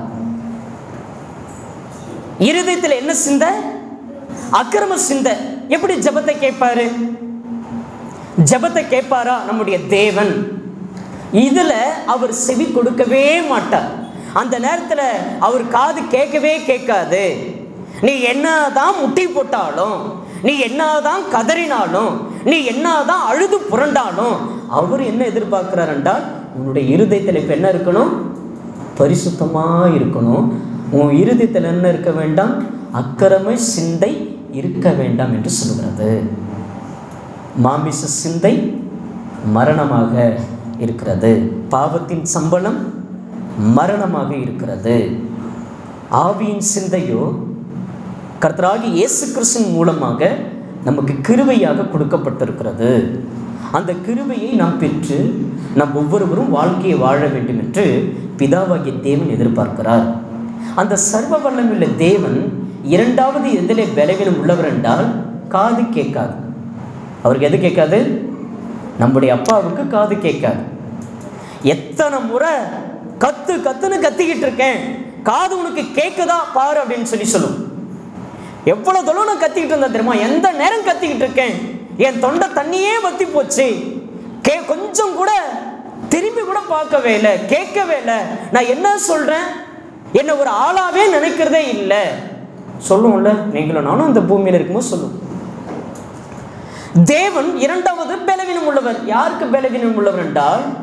இருதயத்தில் என்ன சிந்தை அக்கிரம சிந்தை எப்படி ஜெபத்தை கேட்பாரு ஜெபத்தை கேட்பாரா நம்முடைய தேவன் இதுல அவர் செவி கொடுக்கவே மாட்டார் அந்த நேரத்துல அவர் காது கேட்கவே கேட்காது நீ என்னதான் முட்டி போட்டாலும் நீ என்னதான் கதறினாலும் நீ என்னதான் அழுது புரண்டாலும் அவர் என்ன எதிர்பார்க்கிறார் என்றால் உன்னுடைய இருதயத்தில் இப்ப என்ன இருக்கணும் பரிசுத்தமா இருக்கணும் உன் இருதயத்தில் என்ன இருக்க வேண்டாம் அக்கிரம சிந்தை இருக்க வேண்டாம் என்று சொல்கிறது மாமிச சிந்தை மரணமாக இருக்கிறது பாவத்தின் சம்பளம் மரணமாக இருக்கிறது ஆவியின் சிந்தையோ கர்த்தராகி இயேசு கிறிஸ்துவின் மூலமாக நமக்கு கிருபையாக கொடுக்கப்பட்டிருக்கிறது அந்த கிருபையை நாம் பெற்று நாம் ஒவ்வொருவரும் வாழ்க்கையை வாழ வேண்டும் என்று பிதாவாகிய தேவன் எதிர்பார்க்கிறார் அந்த சர்வ வல்லமுள்ள தேவன் இரண்டாவது எதிலே பலவீனம் உள்ளவர் என்றால் காது கேட்காது அவருக்கு எது கேட்காது நம்முடைய அப்பாவுக்கு காது கேட்காது எத்தனை முறை கத்து கத்துன்னு கத்திக்கிட்டு இருக்கேன் காது உனக்கு கேட்குதா பாரு அப்படின்னு சொல்லி சொல்லும் எவ்வளவு தூரம் நான் கத்திக்கிட்டு இருந்தேன் தெரியுமா எந்த நேரம் கத்திக்கிட்டு இருக்கேன் என் தொண்டை தண்ணியே வத்தி போச்சு கே கொஞ்சம் கூட திரும்பி கூட பார்க்கவே இல்லை கேட்கவே இல்லை நான் என்ன சொல்றேன் என்னை ஒரு ஆளாவே நினைக்கிறதே இல்லை சொல்லுவோம்ல நீங்களும் நானும் இந்த பூமியில் இருக்கும்போது சொல்லுவோம் தேவன் இரண்டாவது பலவீனம் உள்ளவர் யாருக்கு பலவீனம் உள்ளவர் என்றால்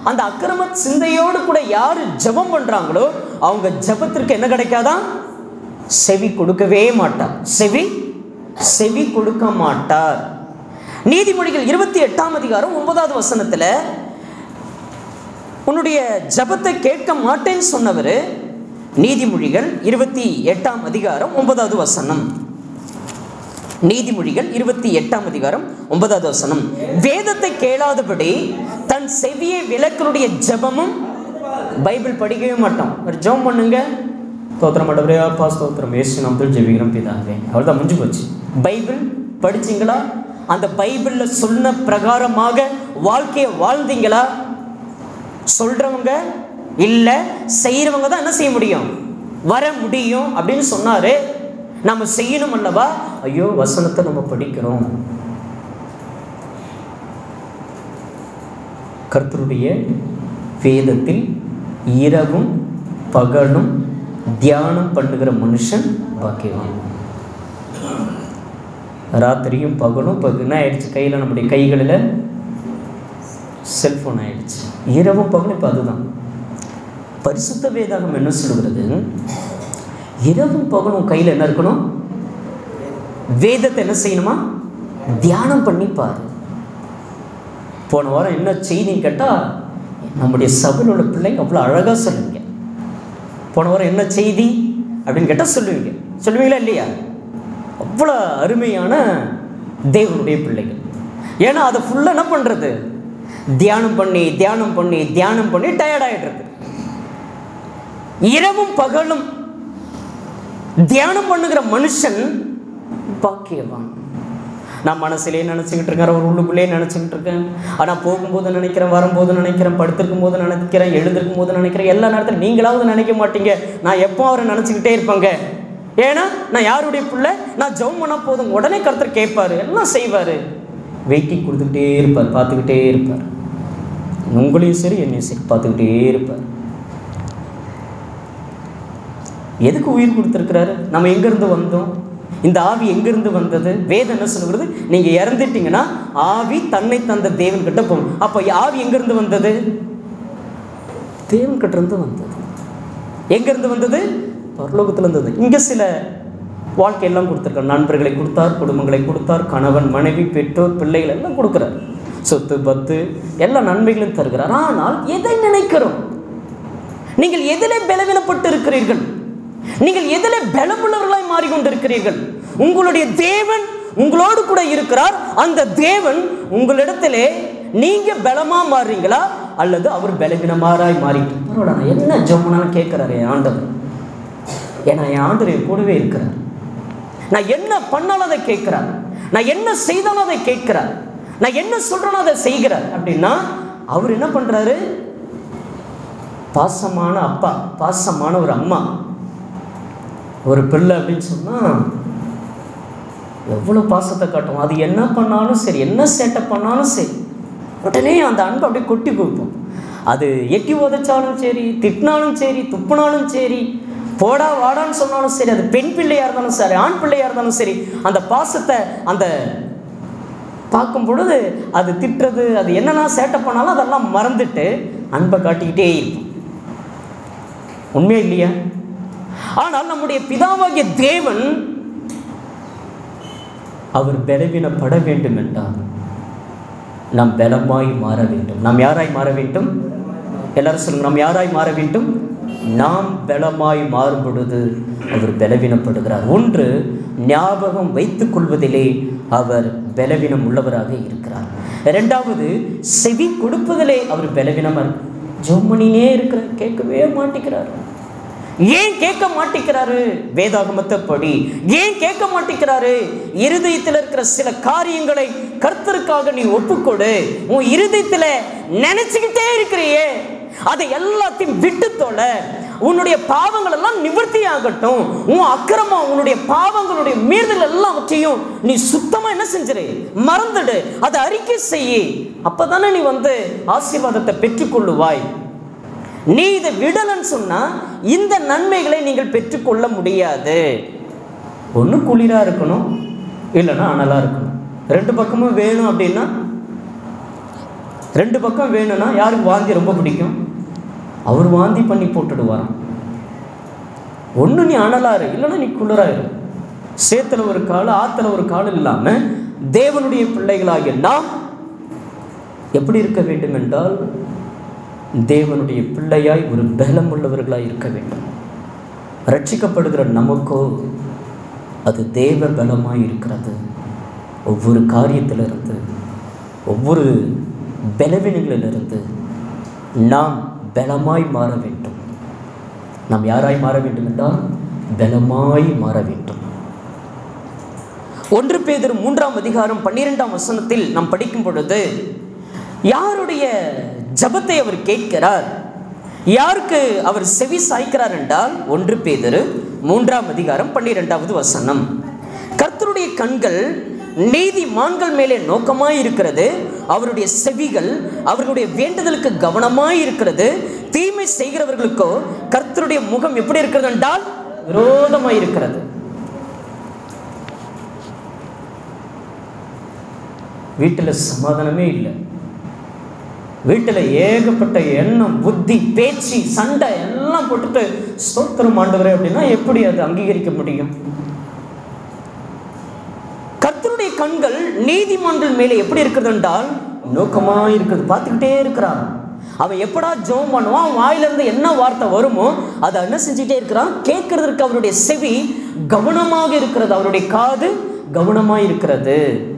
அந்த அக்கிரம சிந்தையோடு கூட யார் ஜெபம் பண்றாங்களோ அவங்க ஜெபத்திற்கு என்ன கிடைக்காதான் செவி கொடுக்கவே மாட்டார் செவி செவி கொடுக்க மாட்டார் நீதிமொழிகள் இருபத்தி எட்டாம் அதிகாரம் ஒன்பதாவது வசனத்துல உன்னுடைய ஜெபத்தை கேட்க மாட்டேன்னு சொன்னவர் நீதிமொழிகள் இருபத்தி எட்டாம் அதிகாரம் ஒன்பதாவது வசனம் நீதிமொழிகள் இருபத்தி எட்டாம் அதிகாரம் ஒன்பதாவது வசனம் வேதத்தை கேளாதபடி தன் செவியை விளக்கனுடைய ஜெபமும் பைபிள் படிக்கவே மாட்டோம் ஒரு ஜெபம் பண்ணுங்க ஸ்தோத்திரம் ஆண்டவரே அப்பா ஸ்தோத்திரம் ஏசு நாமத்தில் ஜெபிக்கிறோம் பிதாவே அவ்வளோதான் முடிஞ்சு போச்சு பைபிள் படிச்சீங்களா அந்த பைபிளில் சொன்ன பிரகாரமாக வாழ்க்கையை வாழ்ந்தீங்களா சொல்றவங்க இல்லை செய்கிறவங்க தான் என்ன செய்ய முடியும் வர முடியும் அப்படின்னு சொன்னாரு நம்ம செய்யணும் அல்லவா ஐயோ வசனத்தை நம்ம படிக்கிறோம் கர்த்தருடைய வேதத்தில் இரவும் பகலும் தியானம் பண்ணுகிற மனுஷன் பாக்கியவான் ராத்திரியும் பகலும் இப்போ என்ன ஆயிடுச்சு கையில் நம்முடைய கைகளில் செல்ஃபோன் ஆயிடுச்சு இரவும் பகலும் இப்போ அதுதான் பரிசுத்த வேதாகம் என்ன சொல்லுகிறது இரவும் பகலும் கையில் என்ன இருக்கணும் வேதத்தை என்ன செய்யணுமா தியானம் பண்ணி பாரு போன வாரம் என்ன செய்தின்னு கேட்டால் நம்முடைய சபையிலோட பிள்ளைங்க அவ்வளோ அழகாக சொல்லுவீங்க போன வாரம் என்ன செய்தி அப்படின்னு கேட்டால் சொல்லுவீங்க சொல்லுவீங்களா இல்லையா அவ்வளோ அருமையான தேவனுடைய பிள்ளைகள் ஏன்னா அதை ஃபுல்லாக என்ன பண்ணுறது தியானம் பண்ணி தியானம் பண்ணி தியானம் பண்ணி டயர்ட் ஆகிடுறது இரவும் பகலும் தியானம் பண்ணுகிற மனுஷன் பாக்கியவான் நான் மனசுலேயே நினச்சிக்கிட்டு இருக்கேன் ஒரு உள்ளுக்குள்ளேயே நினச்சிக்கிட்டு இருக்கேன் ஆனால் போகும்போது நினைக்கிறேன் வரும்போது நினைக்கிறேன் படுத்திருக்கும் போது நினைக்கிறேன் எழுந்திருக்கும் போது நினைக்கிறேன் எல்லா நேரத்திலும் நீங்களாவது நினைக்க மாட்டீங்க நான் எப்போ அவரை நினச்சிக்கிட்டே இருப்பேங்க ஏன்னா நான் யாருடைய பிள்ளை நான் ஜெபம் பண்ணால் போதும் உடனே கருத்தர் கேட்பாரு எல்லாம் செய்வார் வெயிட்டிங் கொடுத்துக்கிட்டே இருப்பார் பார்த்துக்கிட்டே இருப்பார் உங்களையும் சரி என்னையும் சரி பார்த்துக்கிட்டே இருப்பார் எதுக்கு உயிர் கொடுத்துருக்கிறாரு நம்ம எங்கேருந்து வந்தோம் இந்த ஆவி எங்கேருந்து வந்தது வேதம் என்ன சொல்லுகிறது நீங்கள் இறந்துட்டீங்கன்னா ஆவி தன்னை தந்த தேவன் கிட்ட போகும் அப்போ ஆவி எங்கேருந்து வந்தது தேவன் கிட்ட இருந்து வந்தது எங்கேருந்து வந்தது பரலோகத்துல இருந்தது இங்கே சில வாழ்க்கையெல்லாம் கொடுத்துருக்கார் நண்பர்களை கொடுத்தார் குடும்பங்களை கொடுத்தார் கணவன் மனைவி பெற்றோர் பிள்ளைகள் எல்லாம் கொடுக்குறார் சொத்து பத்து எல்லா நன்மைகளும் தருகிறார் ஆனால் எதை நினைக்கிறோம் நீங்கள் எதிலே பலவீனப்பட்டு இருக்கிறீர்கள் நீங்கள் எதிலே பலமுள்ளவர்களாய் மாறிக்கொண்டிருக்கிறீர்கள் உங்களுடைய தேவன் உங்களோடு கூட இருக்கிறார் அந்த தேவன் உங்களிடத்திலே நீங்க பலமா மாறுறீங்களா அல்லது அவர் பலவீனமாராய் மாறிட்டு பரவாயில்ல நான் என்ன ஜம்முனாலும் கேட்கிறாரு என் ஆண்டவர் ஏன்னா என் ஆண்டவர் என் கூடவே இருக்கிறார் நான் என்ன பண்ணாலும் அதை கேட்கிறார் நான் என்ன செய்தாலும் அதை கேட்கிறார் நான் என்ன சொல்றேனோ அதை செய்கிறார் அப்படின்னா அவர் என்ன பண்றாரு பாசமான அப்பா பாசமான ஒரு அம்மா ஒரு பிள்ளை அப்படின்னு சொன்னால் எவ்வளோ பாசத்தை காட்டும் அது என்ன பண்ணாலும் சரி என்ன சேட்டை பண்ணாலும் சரி உடனே அந்த அன்பை அப்படியே கொட்டி கொடுப்போம் அது எட்டி உதைச்சாலும் சரி திட்டினாலும் சரி துப்புனாலும் சரி போடா வாடான்னு சொன்னாலும் சரி அது பெண் பிள்ளையாக இருந்தாலும் சரி ஆண் பிள்ளையாக இருந்தாலும் சரி அந்த பாசத்தை அந்த பார்க்கும் பொழுது அது திட்டுறது அது என்னென்ன சேட்டை பண்ணாலும் அதெல்லாம் மறந்துட்டு அன்பை காட்டிக்கிட்டே இருக்கும் உண்மையா இல்லையா ஆனால் நம்முடைய பிதாவாகிய தேவன் அவர் பலவீனப்பட வேண்டும் என்றார் நாம் பலமாய் மாற வேண்டும் நாம் யாராய் மாற வேண்டும் எல்லாரும் சொல்லுங்க நாம் யாராய் மாற வேண்டும் நாம் பலமாய் மாறும் பொழுது அவர் பலவீனப்படுகிறார் ஒன்று ஞாபகம் வைத்துக் கொள்வதிலே அவர் பலவீனம் உள்ளவராக இருக்கிறார் இரண்டாவது செவி கொடுப்பதிலே அவர் பலவீனமாக ஜோமனினே இருக்கிறார் கேட்கவே மாட்டேங்கிறார் ஏன் கேட்க மாட்டேங்கிறாரு வேதாகமத்தை படி ஏன் கேட்க மாட்டேங்கிறாரு இருதயத்தில் இருக்கிற சில காரியங்களை கர்த்தருக்காக நீ ஒப்புக்கொடு உன் இருதயத்தில் நினைச்சுக்கிட்டே இருக்கிறியே அதை எல்லாத்தையும் விட்டு தொலை உன்னுடைய பாவங்கள் எல்லாம் நிவர்த்தி ஆகட்டும் உன் அக்கிரமம் உன்னுடைய பாவங்களுடைய மீறுதல் எல்லாவற்றையும் நீ சுத்தமா என்ன செஞ்சிரு மறந்துடு அதை அறிக்கை செய்யி அப்பதானே நீ வந்து ஆசீர்வாதத்தை பெற்றுக்கொள்ளுவாய் நீ இதை விடலன்னு சொன்னா இந்த நன்மைகளை நீங்கள் பெற்றுக்கொள்ள முடியாது ஒன்று குளிராக இருக்கணும் இல்லைன்னா அனலாக இருக்கணும் ரெண்டு பக்கமும் வேணும் அப்படின்னா ரெண்டு பக்கம் வேணும்னா யாருக்கு வாந்தி ரொம்ப பிடிக்கும் அவர் வாந்தி பண்ணி போட்டுடுவாராம் ஒன்று நீ அனலாரு இல்லைன்னா நீ குளிராயிரு சேத்துல ஒரு கால் ஆத்துல ஒரு கால் இல்லாமல் தேவனுடைய பிள்ளைகளாகிய நாம் எப்படி இருக்க வேண்டும் என்றால் தேவனுடைய பிள்ளையாய் ஒரு பலம் உள்ளவர்களாய் இருக்க வேண்டும் ரட்சிக்கப்படுகிற நமக்கோ அது தேவ பலமாய் இருக்கிறது ஒவ்வொரு காரியத்திலிருந்து ஒவ்வொரு பலவீனங்களிலிருந்து நாம் பலமாய் மாற வேண்டும் நாம் யாராய் மாற வேண்டும் என்றால் பலமாய் மாற வேண்டும் ஒன்று பேதர் மூன்றாம் அதிகாரம் பன்னிரெண்டாம் வசனத்தில் நாம் படிக்கும் பொழுது யாருடைய ஜபத்தை அவர் கேட்கிறார் யாருக்கு அவர் செவி சாய்க்கிறார் என்றால் ஒன்று பேதர் மூன்றாம் அதிகாரம் பன்னிரெண்டாவது வசனம் கர்த்தருடைய கண்கள் நீதிமான்கள் மேலே நோக்கமாய் இருக்கிறது அவருடைய செவிகள் அவர்களுடைய வேண்டுதலுக்கு கவனமாய் இருக்கிறது தீமை செய்கிறவர்களுக்கோ கர்த்தருடைய முகம் எப்படி இருக்கிறது என்றால் விரோதமாய் இருக்கிறது வீட்டில் சமாதானமே இல்லை வீட்டில் ஏகப்பட்ட எண்ணம் புத்தி பேச்சு சண்டை எல்லாம் போட்டுட்டு ஸ்தோத்திரம் ஆண்டவரே அப்படின்னா எப்படி அது அங்கீகரிக்க முடியும் கர்த்தருடைய கண்கள் நீதிமன்றம் மேலே எப்படி இருக்கிறது என்றால் நோக்கமா இருக்குது பார்த்துக்கிட்டே இருக்கிறான் அவன் எப்படா ஜெபம் பண்ணுவான் அவன் வாயிலிருந்து என்ன வார்த்தை வருமோ அதை என்ன செஞ்சுட்டே இருக்கிறான் கேட்கறதற்கு அவருடைய செவி கவனமாக இருக்கிறது அவருடைய காது கவனமாக இருக்கிறது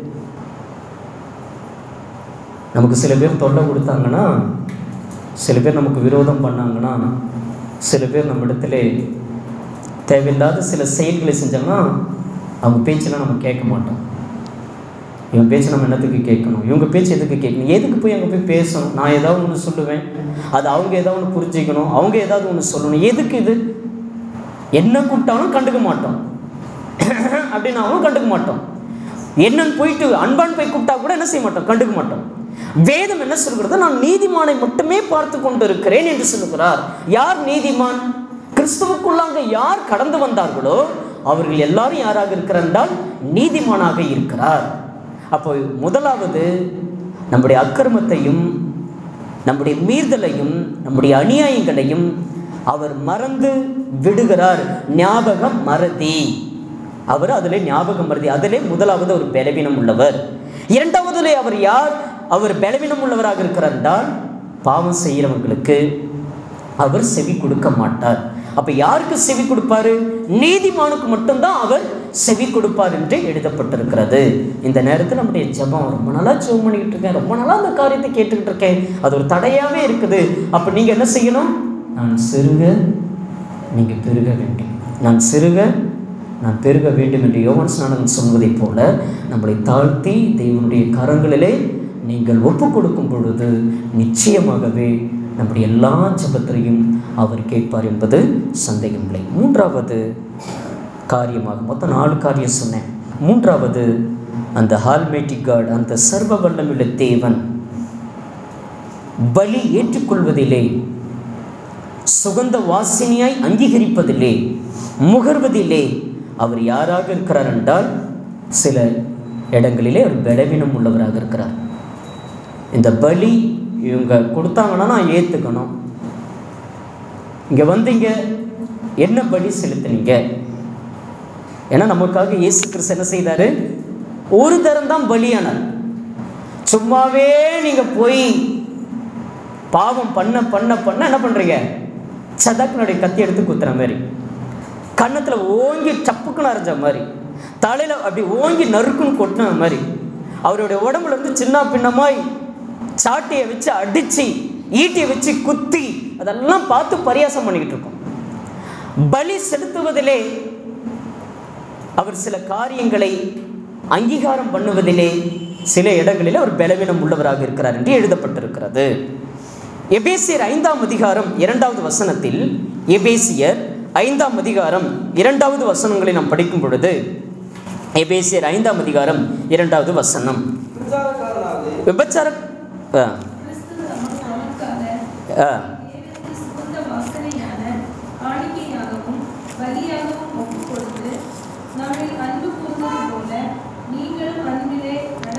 நமக்கு சில பேர் தொல்லை கொடுத்தாங்கன்னா சில பேர் நமக்கு விரோதம் பண்ணாங்கன்னா சில பேர் நம்ம இடத்துல தேவையில்லாத சில செயல்களை செஞ்சாங்கன்னா அவங்க பேச்செல்லாம் நம்ம கேட்க மாட்டோம் இவன் பேச்சு நம்ம என்னத்துக்கு கேட்கணும் இவங்க பேச்சு எதுக்கு கேட்கணும் எதுக்கு போய் அங்கே போய் பேசணும் நான் ஏதாவது ஒன்று சொல்லுவேன் அது அவங்க ஏதாவது ஒன்று புரிஞ்சுக்கணும் அவங்க ஏதாவது ஒன்று சொல்லணும் எதுக்கு இது என்ன கூப்பிட்டாலும் கண்டுக்க மாட்டோம் அப்படின்னாலும் கண்டுக்க மாட்டோம் என்னன்னு போயிட்டு அன்பான் போய் கூப்பிட்டா கூட என்ன செய்ய மாட்டோம் கண்டுக்க மாட்டோம் வேதம் என்ன சொல்கிறது நான் நீதிமானை மட்டுமே பார்த்து கொண்டு இருக்கிறேன் என்று சொல்லுகிறார் யார் நீதிமான் கிறிஸ்துவுக்குள்ளாங்க யார் கடந்து வந்தார்களோ அவர்கள் எல்லாரும் யாராக இருக்கிறார் என்றால் நீதிமானாக இருக்கிறார் அப்போ முதலாவது நம்முடைய அக்கிரமத்தையும் நம்முடைய மீறுதலையும் நம்முடைய அநியாயங்களையும் அவர் மறந்து விடுகிறார் ஞாபகம் மறதி அவர் அதிலே ஞாபகம் மறதி அதிலே முதலாவது ஒரு பலவீனம் உள்ளவர் இரண்டாவதிலே அவர் யார் அவர் பலவீனம் உள்ளவராக இருக்கிறார் என்றால் பாவம் செய்கிறவங்களுக்கு அவர் செவி கொடுக்க மாட்டார் அப்ப யாருக்கு செவி கொடுப்பாரு நீதிமானுக்கு மட்டும்தான் அவர் செவி கொடுப்பார் என்று எழுதப்பட்டிருக்கிறது இந்த நேரத்தில் நம்முடைய ஜெபம் ரொம்ப நாளா ஜெபம் பண்ணிக்கிட்டு இருக்கேன் ரொம்ப நாளா அந்த காரியத்தை கேட்டுக்கிட்டு இருக்கேன் அது ஒரு தடையாவே இருக்குது அப்ப நீங்க என்ன செய்யணும் நான் சிறுக நீங்க பெருக வேண்டும் நான் சிறுக நான் பெருக வேண்டும் என்று யோவான் ஸ்நானகன் சொல்வதைப் போல நம்மளை தாழ்த்தி தெய்வனுடைய கரங்களிலே நீங்கள் ஒப்பு கொடுக்கும் பொழுது நிச்சயமாகவே நம்முடைய எல்லா ஜபத்திலையும் அவர் கேட்பார் என்பது சந்தேகமில்லை மூன்றாவது காரியமாக மொத்தம் நாலு காரியம் சொன்னேன் மூன்றாவது அந்த ஹால்மேட்டி காட் அந்த சர்வ வல்லமுள்ள தேவன் பலி ஏற்றுக்கொள்வதிலே சுகந்த வாசினியாய் அங்கீகரிப்பதிலே முகர்வதிலே அவர் யாராக இருக்கிறார் என்றால் சில இடங்களிலே அவர் பலவீனம் உள்ளவராக இருக்கிறார் இந்த பலி இவங்க கொடுத்தாங்கன்னா நான் ஏற்றுக்கணும் இங்கே வந்தீங்க என்ன பலி செலுத்துனீங்க ஏன்னா நமக்காக இயேசு கிறிஸ்து என்ன செய்தார் ஒரு தரம் தான் பலியானார் சும்மாவே நீங்கள் போய் பாவம் பண்ண பண்ண பண்ண என்ன பண்ணுறீங்க சதக்குனுடைய கத்தி எடுத்து குத்துற மாதிரி கன்னத்தில் ஓங்கி சப்புக்குன்னு அரைஞ்ச மாதிரி தலையில் அப்படி ஓங்கி நறுக்குன்னு கொட்டின மாதிரி அவருடைய உடம்புல இருந்து சின்ன பின்னமாய் சாட்டையை வச்சு அடித்து ஈட்டியை வச்சு குத்தி அதெல்லாம் பார்த்து பரியாசம் பண்ணிக்கிட்டு இருக்கோம் பலி செலுத்துவதிலே அவர் சில காரியங்களை அங்கீகாரம் பண்ணுவதிலே சில இடங்களில் அவர் பலவீனம் உள்ளவராக இருக்கிறார் என்று எழுதப்பட்டிருக்கிறது எபேசியர் ஐந்தாம் அதிகாரம் இரண்டாவது வசனத்தில் எபேசியர் ஐந்தாம் அதிகாரம் இரண்டாவது வசனங்களை நாம் படிக்கும் பொழுது எபேசியர் ஐந்தாம் அதிகாரம் இரண்டாவது வசனம் விபச்சாரக்காரனாவது விபச்சார ஆ, கிறிஸ்து நமக்கு நமக்காக ஆ, தேவனுக்கு சுகந்த வாசனையான காணிக்கையாகவும் பலியாகவும் ஒப்புக் கொடுத்து நம்மை அன்பு கூர்ந்தது போல நீங்களும் அன்பிலே நடந்து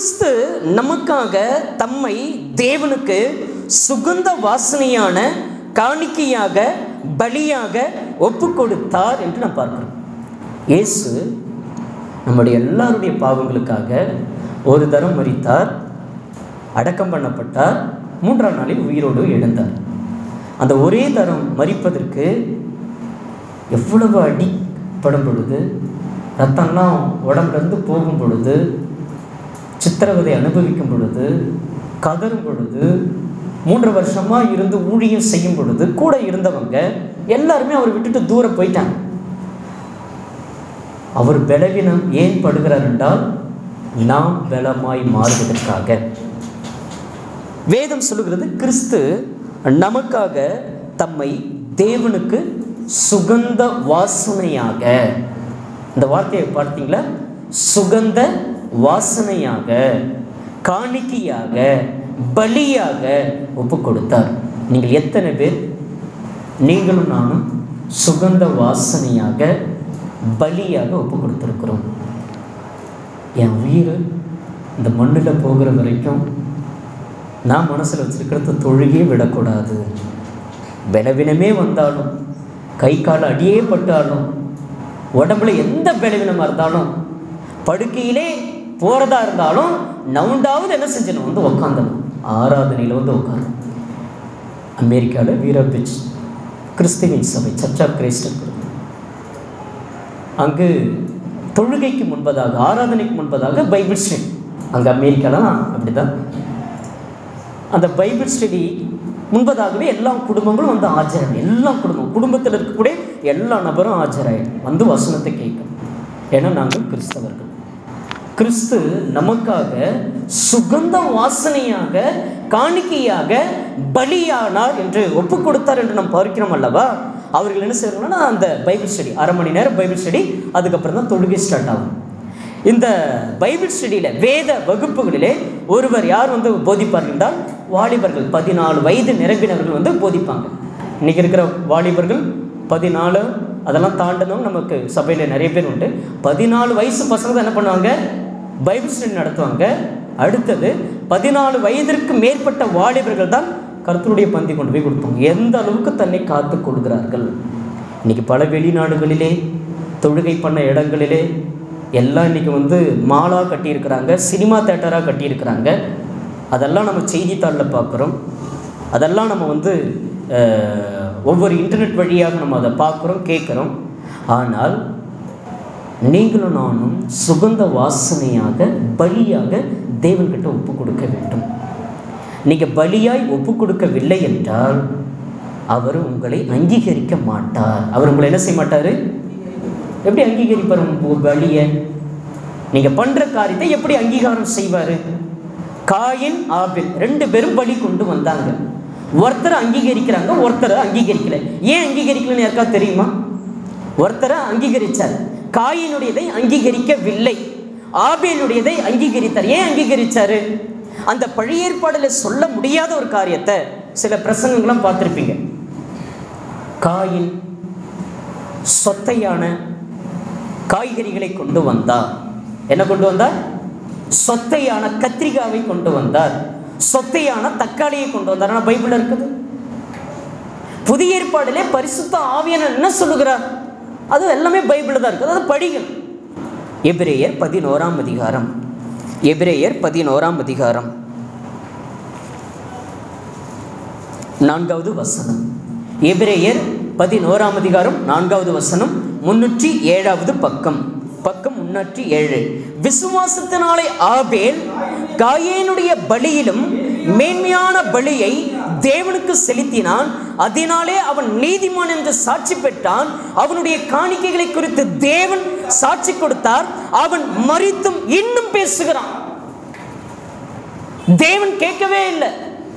கிறிஸ்து நமக்காக தம்மை தேவனுக்கு சுகந்த வாசனையான காணிக்கையாக பலியாக ஒப்பு கொடுத்தார் என்று நாம் பார்க்கிறோம் இயேசு நம்முடைய எல்லாருடைய பாவங்களுக்காக ஒரு தரம் மரித்தார் அடக்கம் பண்ணப்பட்டார் மூன்றாம் நாளில் உயிரோடு எழுந்தார் அந்த ஒரே தரம் மரிப்பதற்கு எவ்வளவு அடிப்படும் பொழுது ரத்தம்லாம் உடம்புலேருந்து போகும் பொழுது சித்திரவதை அனுபவிக்கும் பொழுது கதறும் பொழுது மூன்று வருஷமாக இருந்து ஊழியம் செய்யும் பொழுது கூட இருந்தவங்க எல்லாருமே அவரை விட்டுட்டு தூரம் போயிட்டாங்க அவர் பலவீனம் ஏன் படுகிறார் என்றால் நாம் பலமாய் மாறுவதற்காக வேதம் சொல்லுகிறது கிறிஸ்து நமக்காக தம்மை தேவனுக்கு சுகந்த வாசனையாக இந்த வார்த்தையை பார்த்தீங்களா சுகந்த வாசனையாக காணிக்கையாக பலியாக ஒப்பு கொடுத்தார் நீங்கள் எத்தனை பேர் நீங்களும் நானும் சுகந்த வாசனையாக பலியாக ஒப்பு கொடுத்துருக்குறோம் என் உயிர் இந்த மண்ணில் போகிற வரைக்கும் நான் மனசில் வச்சிருக்கிறத தொழுகே விடக்கூடாது பலவீனமே வந்தாலும் கை கால் அடியே பட்டாலும் உடம்புல எந்த பலவீனமாக இருந்தாலும் படுக்கையிலே போகிறதா இருந்தாலும் நவுண்டாவது என்ன செஞ்சணும் வந்து உக்காந்தணும் ஆராதனையில் வந்து உட்காரணும் அமெரிக்காவில் வீரா பீச் கிறிஸ்துவின் சபை சர்ச் ஆஃப் கிரைஸ்ட் இருக்கிறது அங்கு தொழுகைக்கு முன்பதாக ஆராதனைக்கு முன்பதாக பைபிள் ஸ்டடி அங்கே அமெரிக்காலாம் அப்படி தான் அந்த பைபிள் ஸ்டடி முன்பதாகவே எல்லா குடும்பங்களும் வந்து ஆஜராகும் எல்லா குடும்பம் குடும்பத்தில் இருக்கக்கூடிய எல்லா நபரும் ஆஜராயிடும் வந்து வசனத்தை கேட்கும் ஏன்னா நாங்கள் கிறிஸ்தவர்கள் கிறிஸ்து நமக்காக சுகந்த வாசனையாக காணிக்கையாக பலியானார் என்று ஒப்பு கொடுத்தார் என்று நாம் பார்க்கிறோம் அல்லவா அவர்கள் என்ன செய்வாங்கன்னா அந்த பைபிள் ஸ்டடி அரை மணி நேரம் பைபிள் ஸ்டடி அதுக்கப்புறம் தான் தொழுகை ஸ்டார்ட் ஆகும் இந்த பைபிள் ஸ்டடியில் வேத வகுப்புகளிலே ஒருவர் யார் வந்து போதிப்பார் என்றால் வாலிபர்கள் பதினாலு வயது நிரம்பினவர்கள் வந்து போதிப்பாங்க இன்றைக்கி இருக்கிற வாலிபர்கள் பதினாலு அதெல்லாம் தாண்டணும் நமக்கு சபையில் நிறைய பேர் உண்டு பதினாலு வயசு பசங்க தான் என்ன பண்ணுவாங்க பைபிள் ஸ்டடி நடத்துவாங்க அடுத்தது பதினாலு வயதிற்கு மேற்பட்ட வாலிபர்கள் தான் கருத்துடைய பந்தி கொண்டு போய் கொடுப்பாங்க எந்த அளவுக்கு தன்னை காத்து கொள்கிறார்கள் இன்னைக்கு பல வெளிநாடுகளிலே தொழுகை பண்ண இடங்களிலே எல்லாம் இன்றைக்கி வந்து மாலாக கட்டியிருக்கிறாங்க சினிமா தேட்டராக கட்டியிருக்கிறாங்க அதெல்லாம் நம்ம செய்தித்தாளில் பார்க்குறோம் அதெல்லாம் நம்ம வந்து அஹ், ஒவ்வொரு இன்டர்நெட் வழியாக நம்ம அதை பார்க்குறோம் கேட்குறோம் ஆனால் நீங்களும் நானும் சுகந்த வாசனையாக பலியாக தேவன்கிட்ட ஒப்பு கொடுக்க வேண்டும் நீங்கள் பலியாய் ஒப்பு கொடுக்கவில்லை என்றால் அவர் உங்களை அங்கீகரிக்க மாட்டார் அவர் உங்களை என்ன செய்ய மாட்டார் எப்படி அங்கீகரிப்பார் உங்க பலியை நீங்கள் பண்ணுற காரியத்தை எப்படி அங்கீகாரம் செய்வார் காயின் ஆபில் ரெண்டு பேரும் பலி கொண்டு வந்தாங்க ஒருத்தரை அங்கீகரிக்கிறாங்க ஒருத்தரை அங்கீகரிக்கல ஏன் அங்கீகரிக்கலன்னு யாருக்கா தெரியுமா ஒருத்தரை அங்கீகரிச்சார் காயினுடையதை அங்கீகரிக்கவில்லை ஆபேலுடையதை அங்கீகரித்தார் ஏன் அங்கீகரிச்சாரு அந்த பழைய ஏற்பாடில் சொல்ல முடியாத ஒரு காரியத்தை சில பிரசங்கங்கள்லாம் பார்த்துருப்பீங்க காயின் சொத்தையான காய்கறிகளை கொண்டு வந்தார் என்ன கொண்டு வந்தார் சொத்தையான கத்திரிக்காவை கொண்டு வந்தார் சொத்தையான தக்காளியை கொண்டு வந்தார் ஆனால் பைபிள் இருக்குது புதிய ஏற்பாடிலே பரிசுத்த ஆவியானவர் என்ன சொல்லுகிறார் அது எல்லாமே பைபிளில் தான் இருக்குது அது படிகள் எபிரேயர் பதினோராம் அதிகாரம் எபிரேயர் பதினோராம் அதிகாரம் நான்காவது வசனம் எபிரேயர் பதினோராம் அதிகாரம் நான்காவது வசனம் முன்னூற்றி ஏழாவது பக்கம் பக்கம் முன்னூற்றி ஏழு விசுவாசத்தினாலே ஆபேல் காயேனுடைய பலியிலும் மேன்மையான பலியை தேவனுக்கு செலுத்தினான் அதனாலே அவன் நீதிமான் என்று சாட்சி பெற்றான் அவனுடைய காணிக்கைகளை குறித்து தேவன் சாட்சி கொடுத்தார் அவன் மறித்தும் இன்னும் பேசுகிறான் தேவன் கேட்கவே இல்லை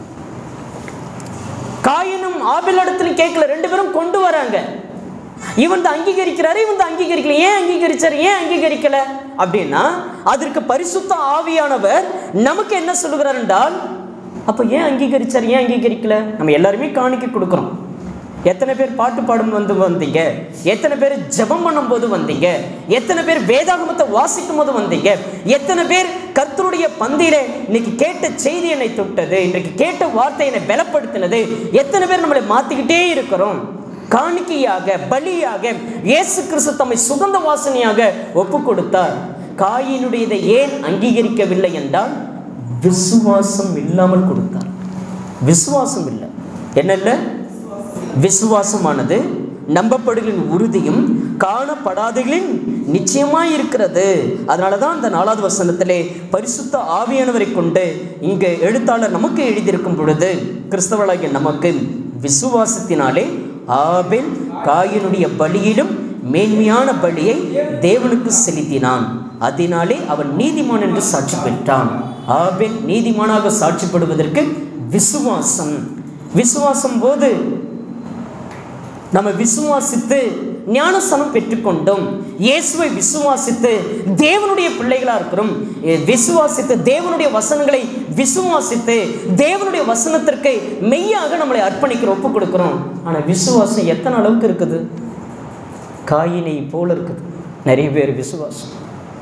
காயினும் ஆபில் இடத்துல கேட்கல ரெண்டு பேரும் கொண்டு வராங்க இவன் தான் அங்கீகரிக்கிறாரு இவன் தான் அங்கீகரிக்கல ஏன் அங்கீகரிச்சார் ஏன் அங்கீகரிக்கல அப்படின்னா அதற்கு பரிசுத்த ஆவியானவர் நமக்கு என்ன சொல்லுகிறார் என்றால் அப்போ ஏன் அங்கீகரிச்சார் ஏன் அங்கீகரிக்கல நம்ம எல்லாருமே காணிக்கை கொடுக்குறோம் எத்தனை பேர் பாட்டு பாடும் வந்து வந்தீங்க எத்தனை பேர் ஜெபம் பண்ணும்போது வந்தீங்க எத்தனை பேர் வேதாகமத்தை வாசிக்கும் போது வந்தீங்க எத்தனை பேர் கர்த்தருடைய பந்தியில இன்னைக்கு கேட்ட செய்தி என்னை தொட்டது இன்றைக்கு கேட்ட வார்த்தை என்னை பலப்படுத்தினது எத்தனை பேர் நம்மளை மாத்திக்கிட்டே இருக்கிறோம் காணிக்கையாக பலியாக இயேசு கிறிஸ்து தம்மை சுகந்த வாசனையாக ஒப்பு கொடுத்தார் காயினுடையதை ஏன் அங்கீகரிக்கவில்லை என்றால் விசுவாசம் இல்லாமல் கொடுத்தார் விசுவாசம் இல்லை என்ன இல்லை விசுவாசமானது நம்பப்படுகளின் உறுதியும் காணப்படாதகளின் நிச்சயமாய் இருக்கிறது அதனால தான் அந்த நாலாவது வசனத்திலே பரிசுத்த ஆவியானவரை கொண்டு இங்கே எழுத்தாளர் நமக்கு எழுதியிருக்கும் பொழுது கிறிஸ்தவளாகிய நமக்கு விசுவாசத்தினாலே ஆபேல் காயினுடைய பலியிலும் மேன்மையான பலியை தேவனுக்கு செலுத்தினான் அதனாலே அவன் நீதிமான் என்று சாட்சி பெற்றான் ஆபேல் நீதிமானாக சாட்சிப்படுவதற்கு விசுவாசம் விசுவாசம் போது நம்ம விசுவாசித்து ஞானஸ்தானம் பெற்றுக்கொண்டோம் இயேசுவை விசுவாசித்து தேவனுடைய பிள்ளைகளா இருக்கிறோம் எ, விசுவாசித்து தேவனுடைய வசனங்களை விசுவாசித்து தேவனுடைய வசனத்திற்கு மெய்யாக நம்மளை அர்ப்பணிக்கிறோம் ஒப்பு கொடுக்கிறோம் ஆனா விசுவாசம் எத்தனை அளவுக்கு இருக்குது காயினை போல இருக்குது நிறைய பேர் விசுவாசம்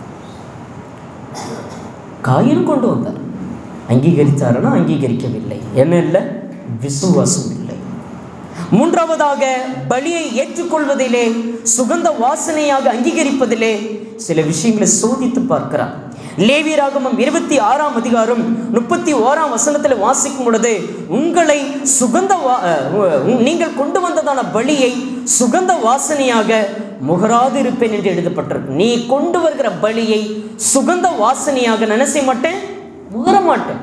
காயின் கொண்டு வந்தார் அங்கீகரித்தாருன்னா அங்கீகரிக்கவில்லை என்ன இல்லை விசுவாசம் இல்லை மூன்றாவதாக பலியை ஏற்றுக்கொள்வதிலே சுகந்த வாசனையாக அங்கீகரிப்பதிலே சில விஷயங்களை சோதித்து பார்க்கிறார் லேவியராகமம் இருபத்தி ஆறாம் அதிகாரம் முப்பத்தி ஓராம் வசனத்தில் வாசிக்கும் பொழுது உங்களை சுகந்த வா- அஹ், உ- நீங்கள் கொண்டு வந்ததான பலியை சுகந்த வாசனையாக முகராது இருப்பேன் என்று எழுதப்பட்டிருக்கு நீ கொண்டு வருகிற பலியை சுகந்த வாசனையாக நினைசை மாட்டேன் முகர மாட்டேன்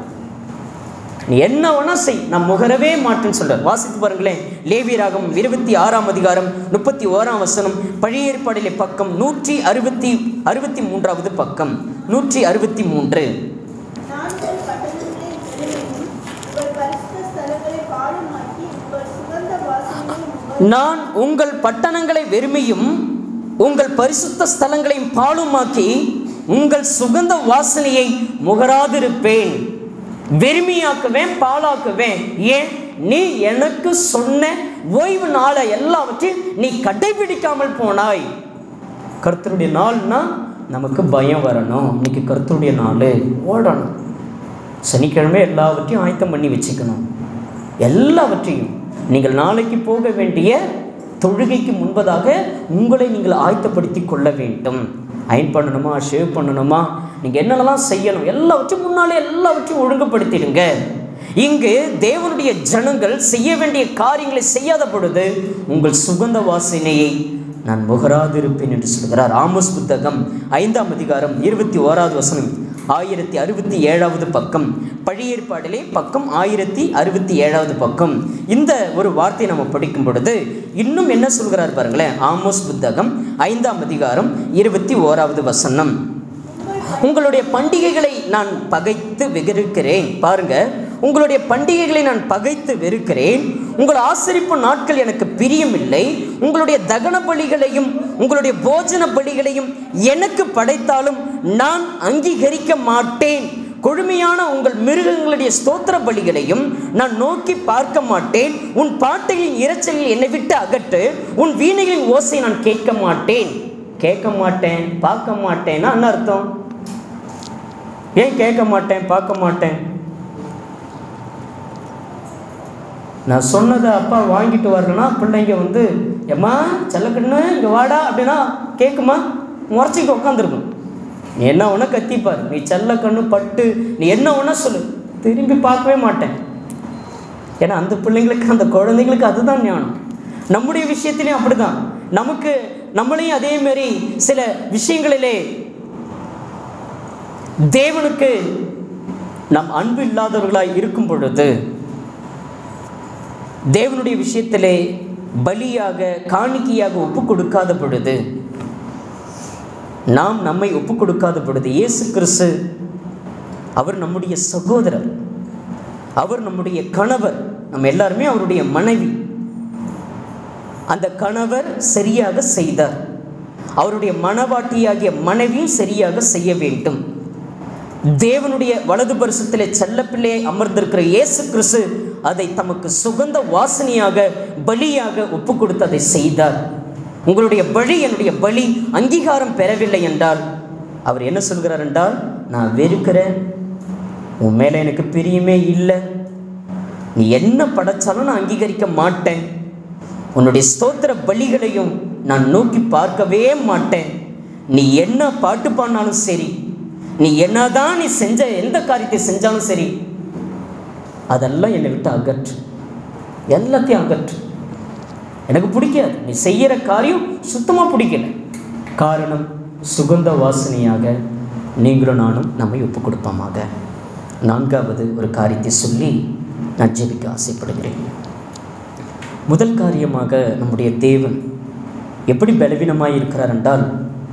நீ என்ன வேணா செய் நான் முகரவே மாட்டேன்னு சொல்றார் வாசித்து பாருங்களேன் லேவியராகம் இருபத்தி ஆறாம் அதிகாரம் முப்பத்தி ஓராம் வசனம் பழைய ஏற்பாடிலே பக்கம் நூற்றி அறுபத்தி அறுபத்தி மூன்றாவது பக்கம் நூற்றி அறுபத்தி மூன்று நான்கள் பட்டணங்களை நிறுவியும் உங்கள் பரிசுத்த ஸ்தலங்களை பாழுமாக்கி உங்கள் சுகந்த வாசனையை உங்கள் நான் உங்கள் பட்டணங்களை வெறுமையும் உங்கள் பரிசுத்த ஸ்தலங்களையும் பாழுமாக்கி உங்கள் சுகந்த வாசனையை முகராதிருப்பேன் வெறுமையாக்குவேன் பாழாக்குவேன் ஏன் நீ எனக்கு சொன்ன ஓய்வு நாளை எல்லாவற்றையும் நீ கடைபிடிக்காமல் போனாய் கர்த்தருடைய நாள்னா நமக்கு பயம் வரணும் இன்னைக்கு கர்த்தருடைய நாள் ஓடணும் சனிக்கிழமை எல்லாவற்றையும் ஆயத்தம் பண்ணி வச்சுக்கணும் எல்லாவற்றையும் நீங்கள் நாளைக்கு போக வேண்டிய தொழுகைக்கு முன்பதாக உங்களை நீங்கள் ஆயத்தப்படுத்தி கொள்ள வேண்டும் அயன் பண்ணணுமா ஷேவ் பண்ணணுமா நீங்கள் என்னென்னலாம் செய்யணும் எல்லாவற்றையும் முன்னாலே எல்லாவற்றையும் ஒழுங்குபடுத்திடுங்க இங்கு தேவனுடைய ஜனங்கள் செய்ய வேண்டிய காரியங்களை செய்யாத பொழுது உங்கள் சுகந்த வாசனையை நான் முகராதிருப்பேன் என்று சொல்கிறார் ஆமோஸ் புத்தகம் ஐந்தாம் அதிகாரம் இருபத்தி ஓராவது வசனம் ஆயிரத்தி அறுபத்தி ஏழாவது பக்கம் பழைய ஏற்பாடிலே பக்கம் ஆயிரத்தி அறுபத்தி ஏழாவது பக்கம் இந்த ஒரு வார்த்தை நம்ம படிக்கும் பொழுது இன்னும் என்ன சொல்கிறார் பாருங்களேன் ஆமோஸ் புத்தகம் ஐந்தாம் அதிகாரம் இருபத்தி ஓராவது வசனம் உங்களுடைய பண்டிகைகளை நான் பகைத்து வெறுக்கிறேன் பாருங்க உங்களுடைய பண்டிகைகளை நான் பகைத்து வெறுக்கிறேன் உங்கள் ஆசரிப்பு நாட்கள் எனக்கு பிரியமில்லை உங்களுடைய தகன பலிகளையும் உங்களுடைய போஜன பலிகளையும் எனக்கு படைத்தாலும் நான் அங்கீகரிக்க மாட்டேன் கொழுமையான உங்கள் மிருகங்களுடைய ஸ்தோத்திர பலிகளையும் நான் நோக்கி பார்க்க மாட்டேன் உன் பாட்டையின் இரைச்சலில் என்னை விட்டு அகற்று உன் வீணைகளின் ஓசை நான் கேட்க மாட்டேன் கேட்க மாட்டேன் பார்க்க மாட்டேன்னா என்ன அர்த்தம் ஏன் கேட்க மாட்டேன் பார்க்க மாட்டேன் நான் சொன்னதை அப்பா வாங்கிட்டு வரலன்னா பிள்ளைங்க வந்து எம்மா செல்லக்கண்ணு இங்கே வாடா அப்படின்னா கேட்குமா முறைச்சிக்கு உட்காந்துருக்கும் நீ என்ன ஒன்றா கத்திப்பார் நீ செல்லக்கண்ணு பட்டு நீ என்ன ஒன்றா சொல்லு திரும்பி பார்க்கவே மாட்டேன் ஏன்னா அந்த பிள்ளைங்களுக்கு அந்த குழந்தைங்களுக்கு அதுதான் ஞானம் நம்முடைய விஷயத்திலையும் அப்படிதான் நமக்கு நம்மளையும் அதே மாதிரி சில விஷயங்களிலே தேவனுக்கு நம் அன்பு இல்லாதவர்களாய் இருக்கும் பொழுது தேவனுடைய விஷயத்திலே பலியாக காணிக்கையாக ஒப்பு கொடுக்காத பொழுது நாம் நம்மை ஒப்பு கொடுக்காத பொழுது இயேசு கிறிஸ்து அவர் நம்முடைய சகோதரர் அவர் நம்முடைய கணவர் நம்ம எல்லாருமே அவருடைய மனைவி அந்த கணவர் சரியாக செய்தார் அவருடைய மனவாட்டியாகிய மனைவியும் சரியாக செய்ய வேண்டும் தேவனுடைய வலது பரிசத்திலே செல்லப்பிள்ளையை அமர்ந்திருக்கிற இயேசு கிறிஸ்து அதை தமக்கு சுகந்த வாசனையாக பலியாக ஒப்பு கொடுத்து அதை செய்தார் உங்களுடைய பலி என்னுடைய பலி அங்கீகாரம் பெறவில்லை என்றால் அவர் என்ன சொல்கிறார் என்றால் நான் வெறுக்கிறேன் உன் மேலே எனக்கு பிரியமே இல்லை நீ என்ன படைச்சாலும் நான் அங்கீகரிக்க மாட்டேன் உன்னுடைய ஸ்தோத்திர பலிகளையும் நான் நோக்கி பார்க்கவே மாட்டேன் நீ என்ன பாட்டு பாடினாலும் சரி நீ என்னதான் நீ செஞ்ச எந்த காரியத்தை செஞ்சாலும் சரி அதெல்லாம் என்னை விட்டு அகற்று எல்லாத்தையும் அகற்று எனக்கு பிடிக்காது நீ செய்கிற காரியம் சுத்தமாக பிடிக்கல காரணம் சுகந்த வாசனையாக நீங்களும் நானும் நம்மை ஒப்பு கொடுப்போமாக நான்காவது ஒரு காரியத்தை சொல்லி நான் ஜெபிக்க ஆசைப்படுகிறேன் முதல் காரியமாக நம்முடைய தேவன் எப்படி பலவீனமாய் இருக்கிறார் என்றால்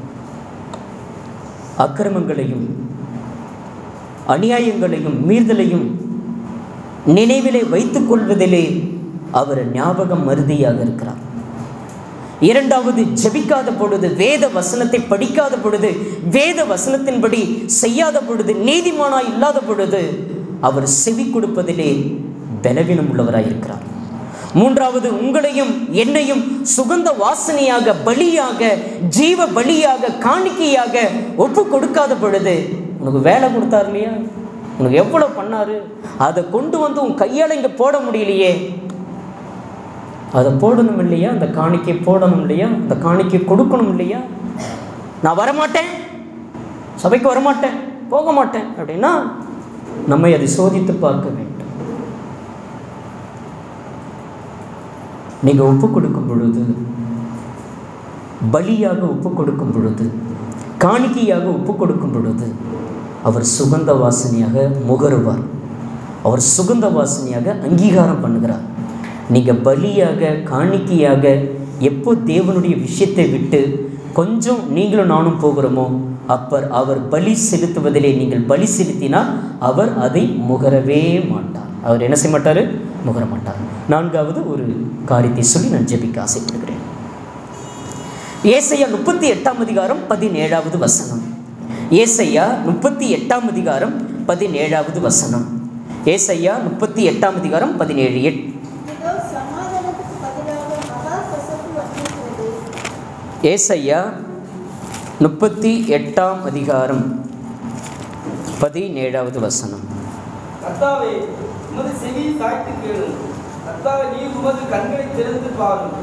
அக்கிரமங்களையும் அநியாயங்களையும் மீறுதலையும் நினைவிலே வைத்துக் கொள்வதிலே அவர் ஞாபகம் மருதியாக இருக்கிறார் இரண்டாவது ஜெபிக்காத பொழுது வேத வசனத்தை படிக்காத பொழுது வேத வசனத்தின்படி செய்யாத பொழுது நீதிமானாய் இல்லாத பொழுது அவர் செவி கொடுப்பதிலே பலவீனம் உள்ளவராய் இருக்கிறார் மூன்றாவது உங்களையும் என்னையும் சுகந்த வாசனையாக பலியாக ஜீவ பலியாக காணிக்கையாக ஒப்பு கொடுக்காத பொழுது உனக்கு வேலை கொடுத்தார் இல்லையா உனக்கு எவ்வளோ பண்ணாரு அதை கொண்டு வந்து உன் கையால் இங்கே போட முடியலையே அதை போடணும் இல்லையா அந்த காணிக்கை போடணும் இல்லையா அந்த காணிக்கை கொடுக்கணும் இல்லையா நான் வரமாட்டேன் சபைக்கு வரமாட்டேன் போக மாட்டேன் அப்படின்னா நம்மை அதை சோதித்து பார்க்க வேண்டும் நீங்கள் ஒப்பு கொடுக்கும் பொழுது பலியாக ஒப்பு கொடுக்கும் பொழுது காணிக்கையாக ஒப்பு கொடுக்கும் பொழுது அவர் சுகந்த வாசனையாக முகருவார் அவர் சுகந்த வாசனையாக அங்கீகாரம் பண்ணுகிறார் நீங்கள் பலியாக காணிக்கையாக எப்போ தேவனுடைய விஷயத்தை விட்டு கொஞ்சம் நீங்களும் நானும் போகிறோமோ அப்பர் அவர் பலி செலுத்துவதிலே நீங்கள் பலி செலுத்தினால் அவர் அதை முகரவே மாட்டார் அவர் என்ன செய்ய மாட்டார் முகர மாட்டார் நான்காவது ஒரு காரியத்தை சொல்லி நான் ஜெபிக்க ஆசைப்படுகிறேன் ஏசையா முப்பத்தி எட்டாம் அதிகாரம் பதினேழாவது வசனம் ஏசையா முப்பத்தி எட்டாம் அதிகாரம் பதினேழாவது வசனம் ஏசையா முப்பத்தி எட்டாம் அதிகாரம் பதினேழு எட் இதோ சமாதானத்துக்கு பதிலாக மகா கசப்பு வந்திருக்கிறது ஏசையா முப்பத்தி எட்டாம் அதிகாரம் பதினேழாவது வசனம் கர்த்தாவே உமது செவியை சாய்த்து கேளும் கர்த்தாவே நீர் உமது கண்களை திறந்து பாரும்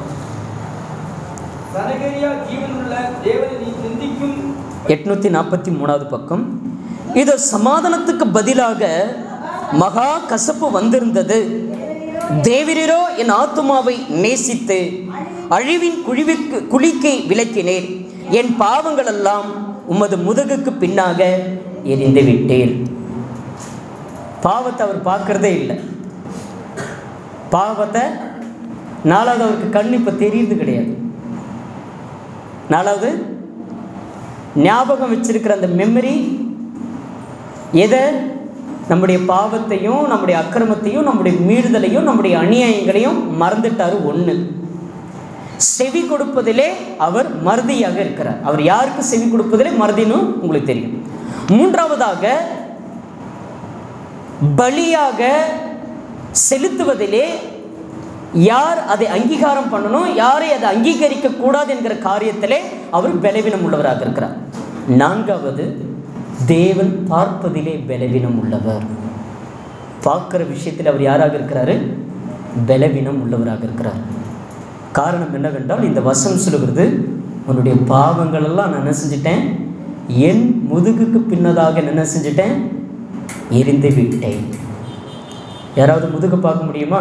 சனகரியா ஜீவனுள்ள தேவனை நீ சிந்திக்கும் எட்நூற்றி நாற்பத்தி மூணாவது பக்கம் இது சமாதானத்துக்கு பதிலாக மகா கசப்பு வந்திருந்தது தேவிரோ என் ஆத்துமாவை நேசித்து அழிவின் குழிவுக்கு குழிக்கை விலக்கினேன் என் பாவங்களெல்லாம் உமது முதுகுக்கு பின்னாக எரிந்து விட்டேன் பாவத்தை அவர் பார்க்கறதே இல்லை பாவத்தை நாலாவது அவருக்கு கண் இப்போ தெரியுது கிடையாது நாலாவது ஞாபகம் வச்சிருக்கிற அந்த மெமரி எதை நம்முடைய பாவத்தையும் நம்முடைய அக்கிரமத்தையும் நம்முடைய மீறுதலையும் நம்முடைய அநியாயங்களையும் மறந்துட்டாரு ஒன்று செவி கொடுப்பதிலே அவர் மருதியாக இருக்கிறார் அவர் யாருக்கு செவி கொடுப்பதிலே மருதினும் உங்களுக்கு தெரியும் மூன்றாவதாக பலியாக செலுத்துவதிலே யார் அதை அங்கீகாரம் பண்ணணும் யாரை அதை அங்கீகரிக்க கூடாது என்கிற காரியத்திலே அவர் பலவீனம் உள்ளவராக இருக்கிறார் நான்காவது தேவன் பார்ப்பதிலே பலவீனம் உள்ளவர் பார்க்குற விஷயத்தில் அவர் யாராக இருக்கிறாரு பலவீனம் உள்ளவராக இருக்கிறார் காரணம் என்னவென்றால் இந்த வசனம் சொல்லுகிறது உன்னுடைய பாவங்களெல்லாம் நான் என்ன செஞ்சிட்டேன் என் முதுகுக்கு பின்னதாக நான் என்ன செஞ்சிட்டேன் எரிந்து விட்டேன் யாராவது முதுகு பார்க்க முடியுமா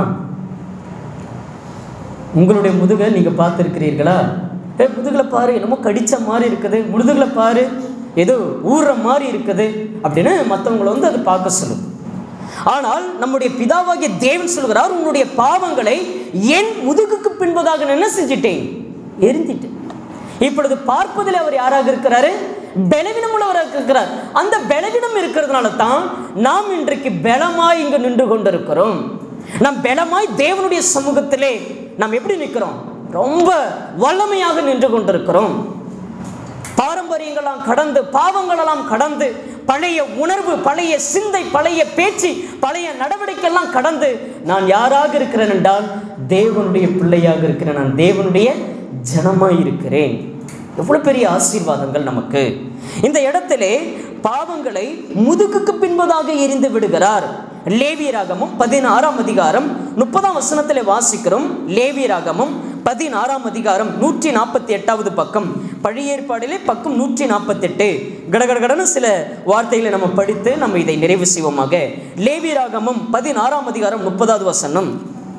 உங்களுடைய முதுகை நீங்கள் பார்த்துருக்கிறீர்களா ஏ முதுகில் பாரு என்னமோ கடிச்ச மாதிரி இருக்குது முதுகில் பாரு ஏதோ ஊறுற மாதிரி இருக்குது அப்படின்னு மற்றவங்களை வந்து அதை பார்க்க சொல்லும் ஆனால் நம்முடைய பிதாவாகிய தேவன் சொல்கிறார் உன்னுடைய பாவங்களை என் முதுகுக்கு பின்பதாக நான் என்ன செஞ்சிட்டேன் எரிந்திட்டேன் இப்பொழுது பார்ப்பதில் அவர் யாராக இருக்கிறாரு பலவீனம் உள்ளவராக இருக்கிறார் அந்த பலவீனம் இருக்கிறதுனால தான் நாம் இன்றைக்கு பலமாய் இங்கு நின்று கொண்டிருக்கிறோம் நாம் பலமாய் தேவனுடைய சமூகத்திலே நாம் எப்படி நிற்கிறோம் ரொம்ப வல்லமையாக நின்று கொண்டிருக்கிறோம் பாரம்பரியங்களாம் கடந்து பாவங்களெல்லாம் கடந்து பழைய உணர்வு பழைய சிந்தை பழைய பேச்சு பழைய நடவடிக்கையெல்லாம் கடந்து நான் யாராக இருக்கிறேன் என்றால் தேவனுடைய பிள்ளையாக இருக்கிறேன் நான் தேவனுடைய ஜனமாய் இருக்கிறேன் எவ்வளவு பெரிய ஆசீர்வாதங்கள் நமக்கு இந்த இடத்திலே பாவங்களை முதுகுக்கு பின்பதாக எரிந்து விடுகிறார் லேவியராகமும் பதினாறாம் அதிகாரம் முப்பதாம் வசனத்திலே வாசிக்கிறோம் லேவியராகமும் பதினாறாம் அதிகாரம் நூற்றி நாற்பத்தி எட்டாவது பக்கம் பழைய ஏற்பாடிலே பக்கம் நூற்றி நாற்பத்தெட்டு கடகடகடன்னு சில வார்த்தைகளை நம்ம படித்து நம்ம இதை நிறைவு செய்வோமாக லேவியராகமும் பதினாறாம் அதிகாரம் முப்பதாவது வசனம்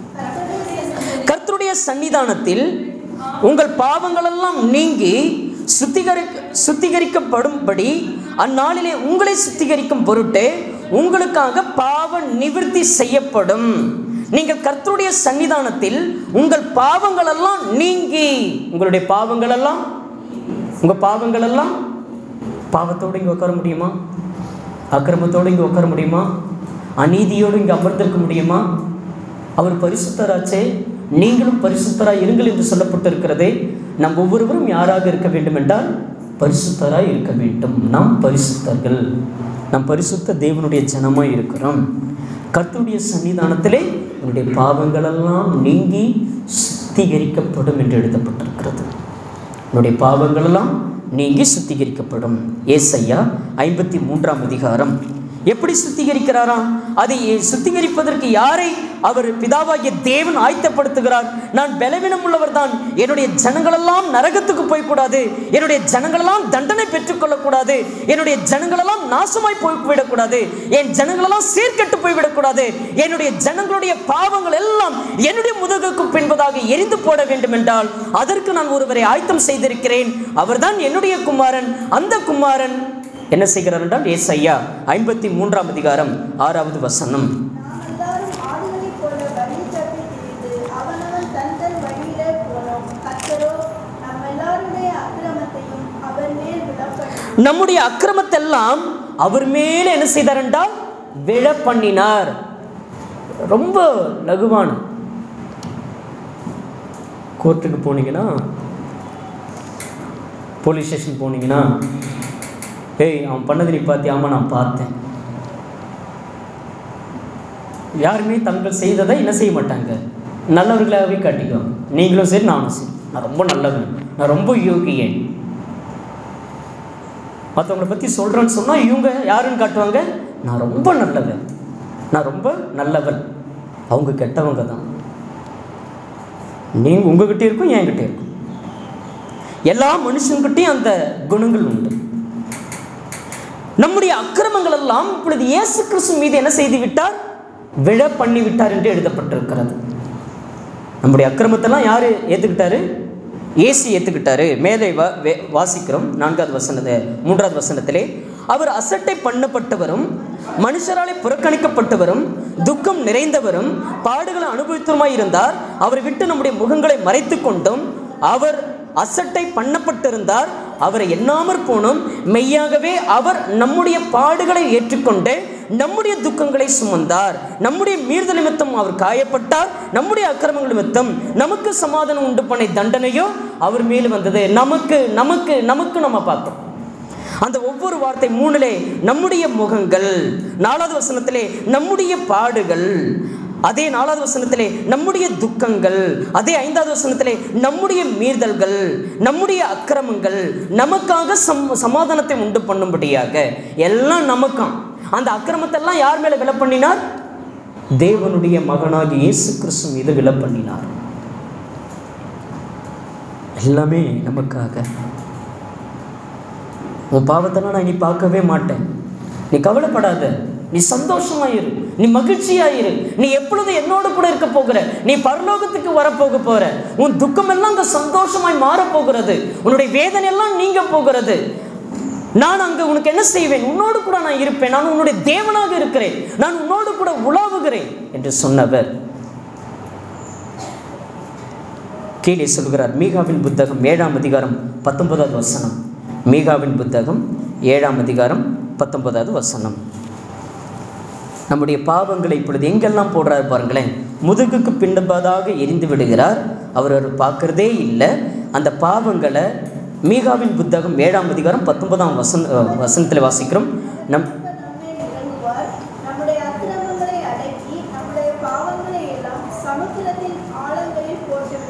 கர்த்தருடைய சன்னிதானத்தில் உங்கள் பாவங்களெல்லாம் நீங்கி சுத்திகரி சுத்திகரிக்கப்படும்படி அந்நாளிலே உங்களை சுத்திகரிக்கும் பொருட்டு உங்களுக்காக பாவ நிவிர்த்தி செய்யப்படும் நீங்கள் கர்த்தருடைய சன்னிதானத்தில் உங்கள் பாவங்களெல்லாம் நீங்கி உங்களுடைய பாவங்களெல்லாம் உங்கள் பாவங்களெல்லாம் பாவத்தோடு இங்கே உட்கார முடியுமா அக்கிரமத்தோடு இங்கே உட்கார முடியுமா அநீதியோடு இங்கே அமர்ந்திருக்க முடியுமா அவர் பரிசுத்தராச்சே நீங்களும் பரிசுத்தராய் இருங்கள் என்று சொல்லப்பட்டிருக்கிறதே நம் ஒவ்வொருவரும் யாராக இருக்க வேண்டும் என்றால் பரிசுத்தராய் இருக்க வேண்டும் நாம் பரிசுத்தர்கள் நாம் பரிசுத்த தேவனுடைய ஜனமாய் இருக்கிறோம் கர்த்தருடைய சன்னிதானத்திலே உன்னுடைய பாவங்களெல்லாம் நீங்கி சுத்திகரிக்கப்படும் என்று எழுதப்பட்டிருக்கிறது உன்னுடைய பாவங்களெல்லாம் நீங்கி சுத்திகரிக்கப்படும் ஏசையா ஐம்பத்தி மூன்றாம் அதிகாரம் எப்படி சுத்திகரிக்கிறாராம் அதை சுத்திகரிப்பதற்கு யாரை அவர் பிதாவாகிய தேவன் ஆயத்தப்படுத்துகிறார் நான் பலவீனம் உள்ளவர் தான் என்னுடைய ஜனங்களெல்லாம் நரகத்துக்கு போய்க்கூடாது என்னுடைய ஜனங்களெல்லாம் தண்டனை பெற்றுக்கொள்ளக்கூடாது என்னுடைய ஜனங்களெல்லாம் நாசமாய் போய்விடக்கூடாது என் ஜனங்களெல்லாம் சீர்கெட்டு போய்விடக்கூடாது என்னுடைய ஜனங்களுடைய பாவங்கள் எல்லாம் என்னுடைய முதுகுக்கு பின்பதாக எரிந்து போட வேண்டும் என்றால் அதற்கு நான் ஒருவரை ஆயத்தம் செய்திருக்கிறேன் அவர்தான் என்னுடைய குமாரன் அந்த குமாரன் என்ன செய்கிறார் என்றால் ஏசையா ஐம்பத்தி மூன்றாம் அதிகாரம் ஆறாவது வசனம் நாம் எல்லாரும் ஆடுகளைப் போல வழி தப்பி திரிந்து அவனவன் தன் தன் வழியிலே போனோம் கர்த்தரோ நம் எல்லாருடைய அக்கிரமத்தையும் அவர் மேல் விழப்பண்ணி நம்முடைய அக்கிரமத்தெல்லாம் அவர் மேலே என்ன செய்தார் என்றால் விழ பண்ணினார் ரொம்ப லகுவான கோர்ட்டுக்கு போனீங்கன்னா போலீஸ் ஸ்டேஷன் போனீங்கன்னா ஏய் அவன் பண்ணது நீ பார்த்தியா ஆமாம் நான் பார்த்தேன் யாருமே தங்கள் செய்ததை என்ன செய்ய மாட்டாங்க நல்லவர்களாகவே காட்டிக்குவாங்க நீங்களும் சரி நானும் சரி நான் ரொம்ப நல்லவன் நான் ரொம்ப யோகியன் மற்றவங்களை பற்றி சொல்கிறேன்னு சொன்னால் இவங்க யாருன்னு காட்டுவாங்க நான் ரொம்ப நல்லவன் நான் ரொம்ப நல்லவன் அவங்க கெட்டவங்க தான் நீங்கள் உங்ககிட்ட இருக்கும் என்கிட்ட இருக்கும் எல்லா மனுஷன்கிட்டையும் அந்த குணங்கள் உண்டு நம்முடைய அக்கிரமங்கள் எல்லாம் இப்பொழுது இயேசு கிறிஸ்து மீது என்ன செய்து விட்டார் விழ பண்ணி விட்டார் என்று எழுதப்பட்டிருக்கிறது நம்முடைய அக்கிரமத்தெல்லாம் யார் ஏற்றுக்கிட்டாரு ஏசு ஏற்றுக்கிட்டாரு மேலே வா வே- வாசிக்கிறோம் நான்காவது வசனத்தை மூன்றாவது வசனத்திலே அவர் அசட்டை பண்ணப்பட்டவரும் மனுஷராலே புறக்கணிக்கப்பட்டவரும் துக்கம் நிறைந்தவரும் பாடுகளை அனுபவித்தவருமாய் இருந்தார் அவரை விட்டு நம்முடைய முகங்களை மறைத்து கொண்டும் அவர் அசட்டை பண்ணப்பட்டிருந்தார் அவரை எண்ணாமற் போனோம் மெய்யாகவே அவர் நம்முடைய பாடுகளை ஏற்றுக்கொண்டு நம்முடைய துக்கங்களை சுமந்தார் நம்முடைய மீறுதல் நிமித்தம் அவர் காயப்பட்டார் நம்முடைய அக்கிரமங்கள் நிமித்தம் நமக்கு சமாதானம் உண்டு பண்ண தண்டனையோ அவர் மேல் வந்தது நமக்கு நமக்கு நமக்கு நம்ம பார்த்தோம் அந்த ஒவ்வொரு வார்த்தை மூணிலே நம்முடைய முகங்கள் நாலாவது வசனத்திலே நம்முடைய பாடுகள் அதே நாலாவது வசனத்திலே நம்முடைய துக்கங்கள் அதே ஐந்தாவது வசனத்திலே நம்முடைய மீறுதல்கள் நம்முடைய அக்கிரமங்கள் நமக்காக சம் சமாதானத்தை உண்டு பண்ணும்படியாக எல்லாம் நமக்காம் அந்த அக்கிரமத்தெல்லாம் யார் மேலே விலை பண்ணினார் தேவனுடைய மகனாகி இயேசு கிறிஸ்து மீது விலை பண்ணினார் எல்லாமே நமக்காக உன் பாவத்தெல்லாம் நான் இனி பார்க்கவே மாட்டேன் நீ கவலைப்படாத நீ சந்தோஷமாயிரு நீ மகிழ்ச்சியாயிரு நீ எப்பொழுது என்னோடு கூட இருக்க போகிற நீ பரலோகத்துக்கு வரப்போக போகிற உன் துக்கம் எல்லாம் அங்கே சந்தோஷமாய் மாறப் போகிறது உன்னுடைய வேதனை எல்லாம் நீங்க போகிறது நான் அங்கே உனக்கு என்ன செய்வேன் உன்னோடு கூட நான் இருப்பேன் நான் உன்னுடைய தேவனாக இருக்கிறேன் நான் உன்னோடு கூட உலாவுகிறேன் என்று சொன்னவர் கீழே சொல்கிறார் மீகாவின் புத்தகம் ஏழாம் அதிகாரம் பத்தொன்பதாவது வசனம் மீகாவின் புத்தகம் ஏழாம் அதிகாரம் பத்தொன்பதாவது வசனம் நம்முடைய பாவங்களை இப்பொழுது எங்கெல்லாம் போடுறாரு பாருங்களேன் முதுகுக்கு பின்பதாக எரிந்து விடுகிறார் அவர் அவர் பார்க்கறதே இல்லை அந்த பாவங்களை மீகாவின் புத்தகம் ஏழாம் அதிகாரம் பத்தொன்பதாம் வசன வசனத்தில் வாசிக்கிறோம் நம் நம்மை இறங்குவார் நம்முடைய அக்கிரமங்களை அடக்கி நம்முடைய பாவங்களை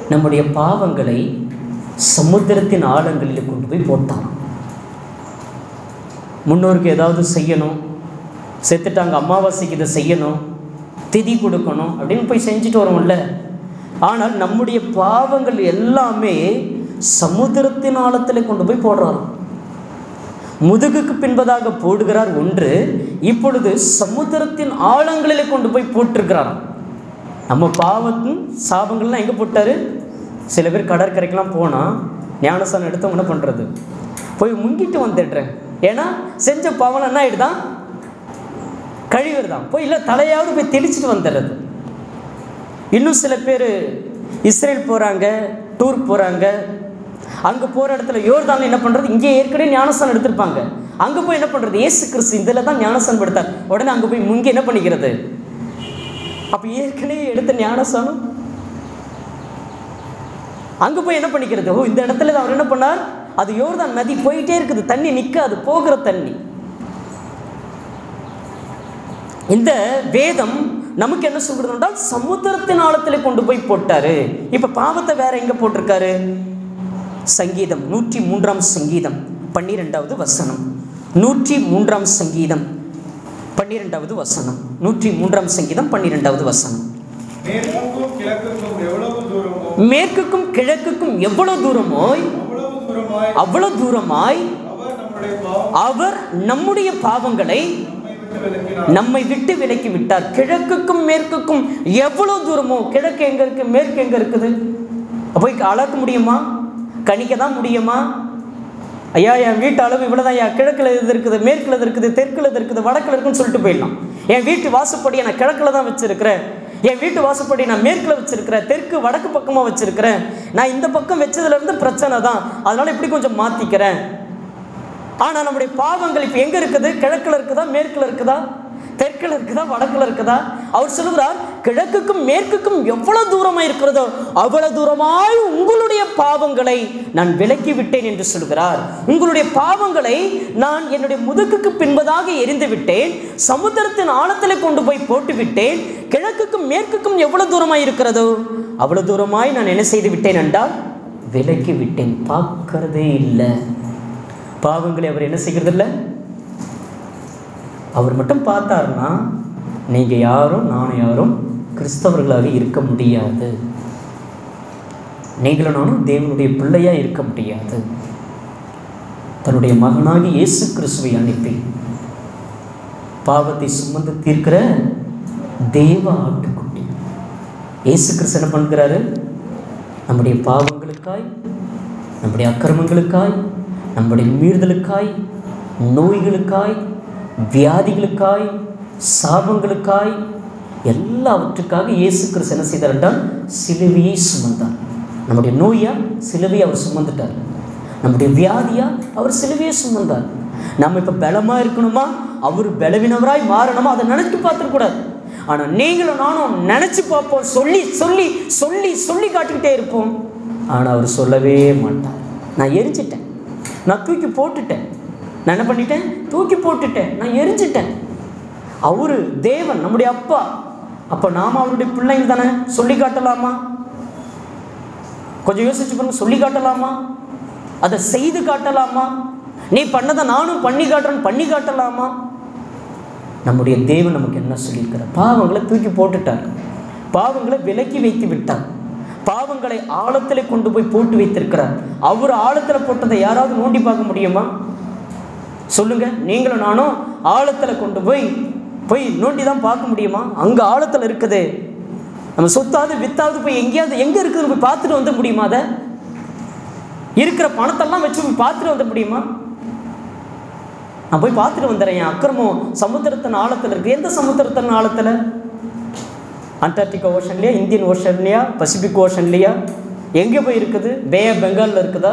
நம்முடைய பாவங்களை சமுத்திரத்தின் ஆழங்களில் கொண்டு போய் போட்டான் முன்னோருக்கு ஏதாவது செய்யணும் செத்துட்டாங்க அமாவாசைக்கு இதை செய்யணும் திதி கொடுக்கணும் அப்படின்னு போய் செஞ்சுட்டு வரோம்ல ஆனால் நம்முடைய பாவங்கள் எல்லாமே சமுத்திரத்தின் ஆழத்தில் கொண்டு போய் போடுறாராம் முதுகுக்கு பின்பதாக போடுகிறார் ஒன்று இப்பொழுது சமுத்திரத்தின் ஆழங்களிலே கொண்டு போய் போட்டிருக்கிறாராம் நம்ம பாவத்தின் சாபங்கள்லாம் எங்கே போட்டாரு சில பேர் கடற்கரைக்கெல்லாம் போனால் ஞானஸ்தானம் எடுத்தவங்க என்ன பண்ணுறது போய் முங்கிட்டு வந்துடுறேன் ஏன்னா செஞ்ச பாவம் என்ன ஆயிடுதான் கழிவுதான் போய் இல்லை தலையாவது போய் தெளிச்சிட்டு வந்துடுறது இன்னும் சில பேர் இஸ்ரேல் போகிறாங்க டூர் போகிறாங்க அங்கே போகிற இடத்துல யோர்தான் என்ன பண்ணுறது இங்கே ஏற்கனவே ஞானஸ்தானம் எடுத்திருப்பாங்க அங்கே போய் என்ன பண்ணுறது ஏசு கிறிஸ்து இதில் தான் ஞானஸ்தானம் எடுத்தார் உடனே அங்கே போய் முங்கி என்ன பண்ணிக்கிறது அப்போ ஏற்கனவே எடுத்த ஞானஸ்தானம் அங்கே போய் என்ன பண்ணிக்கிறது ஓ இந்த இடத்துல அவர் என்ன பண்ணார் அது யோர்தான் நதி போயிட்டே இருக்குது தண்ணி நிற்காது போகிற தண்ணி இந்த வேதம் நமக்கு என்ன சொல்கிறது என்றால் சமுத்திரத்தின் ஆழத்தில் கொண்டு போய் போட்டாரு இப்போ பாவத்தை வேற எங்கே போட்டிருக்காரு சங்கீதம் நூற்றி மூன்றாம் சங்கீதம் பன்னிரெண்டாவது வசனம் நூற்றி மூன்றாம் சங்கீதம் பன்னிரெண்டாவது வசனம் நூற்றி மூன்றாம் சங்கீதம் பன்னிரெண்டாவது வசனம் மேற்குக்கும் கிழக்குக்கும் எவ்வளவு தூரமோ மேற்குக்கும் கிழக்குக்கும் எவ்வளவு தூரமோ அவ்வளவு தூரமாய் அவ்வளவு தூரமாய் அவர் நம்முடைய பாவம் அவர் நம்முடைய பாவங்களை நம்மை விட்டு விலக்கினார் நம்மை விட்டு விலக்கி விட்டார் கிழக்குக்கும் மேற்குக்கும் எவ்வளவு தூரமோ கிழக்கு எங்க இருக்கு மேற்கு எங்க இருக்குது போய் அளக்க முடியுமா கணிக்க தான் முடியுமா ஐயா என் வீட்டு அளவு இவ்வளோதான் ஐயா கிழக்கில் இது இருக்குது மேற்கில் இது இருக்குது தெற்கில் இது இருக்குது வடக்கில் இருக்குன்னு சொல்லிட்டு போயிடலாம் என் வீட்டு வாசப்படியை நான் கிழக்கில் தான் வச்சிருக்கிறேன் என் வீட்டு வாசப்படி நான் மேற்கில் வச்சிருக்கிறேன் தெற்கு வடக்கு பக்கமாக வச்சிருக்கிறேன் நான் இந்த பக்கம் வச்சதுலேருந்து பிரச்சனை தான் அதனால இப்படி கொஞ்சம் மாற்றிக்கிறேன் ஆனால் நம்முடைய பாவங்கள் இப்போ எங்கே இருக்குது கிழக்கில் இருக்குதா மேற்கில் இருக்குதா தெற்கில் இருக்குதா வடக்கில் இருக்குதா அவர் சொல்லுகிறார் கிழக்குக்கும் மேற்குக்கும் எவ்வளவு தூரமாக இருக்கிறதோ அவ்வளவு தூரமாய் உங்களுடைய பாவங்களை நான் விலக்கி விட்டேன் என்று சொல்கிறார் உங்களுடைய பாவங்களை நான் என்னுடைய முதுகுக்கு பின்பதாக எரிந்து விட்டேன் சமுத்திரத்தின் ஆழத்தில் கொண்டு போய் போட்டு விட்டேன் கிழக்குக்கும் மேற்குக்கும் எவ்வளவு தூரமாய் இருக்கிறதோ அவ்வளவு தூரமாய் நான் என்ன செய்து விட்டேன் என்றால் விலக்கி விட்டேன் பார்க்கறதே இல்லை பாவங்களை அவர் என்ன செய்கிறது இல்லை அவர் மட்டும் பார்த்தாருன்னா நீங்கள் யாரும் நானும் யாரும் கிறிஸ்தவர்களாக இருக்க முடியாது நீங்களும் நானும் தேவனுடைய பிள்ளையாக இருக்க முடியாது தன்னுடைய மகனாகி இயேசு கிறிஸ்துவை அனுப்பி பாவத்தை சுமந்து தீர்க்கிற தேவ ஆட்டுக்குட்டி இயேசு கிறிஸ்து என்ன பண்ணுகிறாரு நம்முடைய பாவங்களுக்காய் நம்முடைய அக்கிரமங்களுக்காய் நம்முடைய மீறுதலுக்காய் நோய்களுக்காய் வியாதிகளுக்காய் சாபங்களுக்காய் எல்லாவற்றுக்காக இயேசு கிறிஸ்து என்ன செய்தார் என்றால் சிலுவையை சுமந்தார் நம்முடைய நோயா சிலுவையை அவர் சுமந்துட்டார் நம்முடைய வியாதியா அவர் சிலுவையை சுமந்தார் நம்ம இப்போ பலமாக இருக்கணுமா அவர் பலவினவராய் மாறணுமா அதை நினச்சி பார்த்துக்கூடாது ஆனால் நீங்களும் நானும் நினச்சி பார்ப்போம் சொல்லி சொல்லி சொல்லி சொல்லி காட்டிக்கிட்டே இருப்போம் ஆனால் அவர் சொல்லவே மாட்டார் நான் எரிஞ்சிட்டேன் நான் தூக்கி போட்டுட்டேன் நான் என்ன பண்ணிட்டேன் தூக்கி போட்டுட்டேன் நான் எரிஞ்சிட்டேன் அவர் தேவன் நம்முடைய அப்பா அப்போ நாம் அவருடைய பிள்ளைங்க தானே சொல்லி காட்டலாமா கொஞ்சம் யோசிச்சு பாருங்க சொல்லி காட்டலாமா அதை செய்து காட்டலாமா நீ பண்ணதை நானும் பண்ணி காட்டுறேன்னு பண்ணி காட்டலாமா நம்முடைய தேவன் நமக்கு என்ன சொல்லியிருக்கிறார் பாவங்களை தூக்கி போட்டுட்டார் பாவங்களை விலக்கி வைத்து விட்டார் பாவங்களை ஆழத்தில் கொண்டு போய் போட்டு வைத்திருக்கிறார் அவர் ஆழத்தில் போட்டதை யாராவது நோண்டி பார்க்க முடியுமா சொல்லுங்க நீங்களும் நானும் ஆழத்தில் கொண்டு போய் போய் நோண்டி தான் பார்க்க முடியுமா அங்கே ஆழத்தில் இருக்குது நம்ம சொத்தாவது வித்தாவது போய் எங்கேயாவது எங்கே இருக்குதுன்னு போய் பார்த்துட்டு வந்து முடியுமா அதை இருக்கிற பணத்தெல்லாம் வச்சு போய் பார்த்துட்டு வந்து முடியுமா நான் போய் பார்த்துட்டு வந்துடுறேன் என் அக்கிரமம் சமுத்திரத்தின் ஆழத்தில் இருக்குது எந்த சமுத்திரத்தின் ஆழத்தில் அண்டார்டிகா ஓஷன்லையா இந்தியன் ஓஷன்லையா பசிபிக் ஓஷன்லையா எங்கே போய் இருக்குது பே ஆஃப் பெங்காலில் இருக்குதா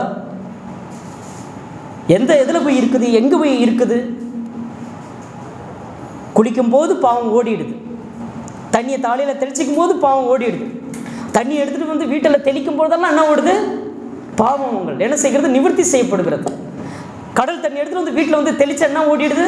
எந்த இதில் போய் இருக்குது எங்கே போய் இருக்குது குளிக்கும்போது பாவம் ஓடிடுது தண்ணியை தாலையில் தெளிச்சிக்கும் போது பாவம் ஓடிடுது தண்ணி எடுத்துகிட்டு வந்து வீட்டில் தெளிக்கும் போதெல்லாம் என்ன ஓடுது பாவம் உங்கள் என்ன செய்கிறது நிவர்த்தி செய்யப்படுகிறது கடல் தண்ணி எடுத்துகிட்டு வந்து வீட்டில் வந்து தெளிச்சா என்ன ஓடிடுது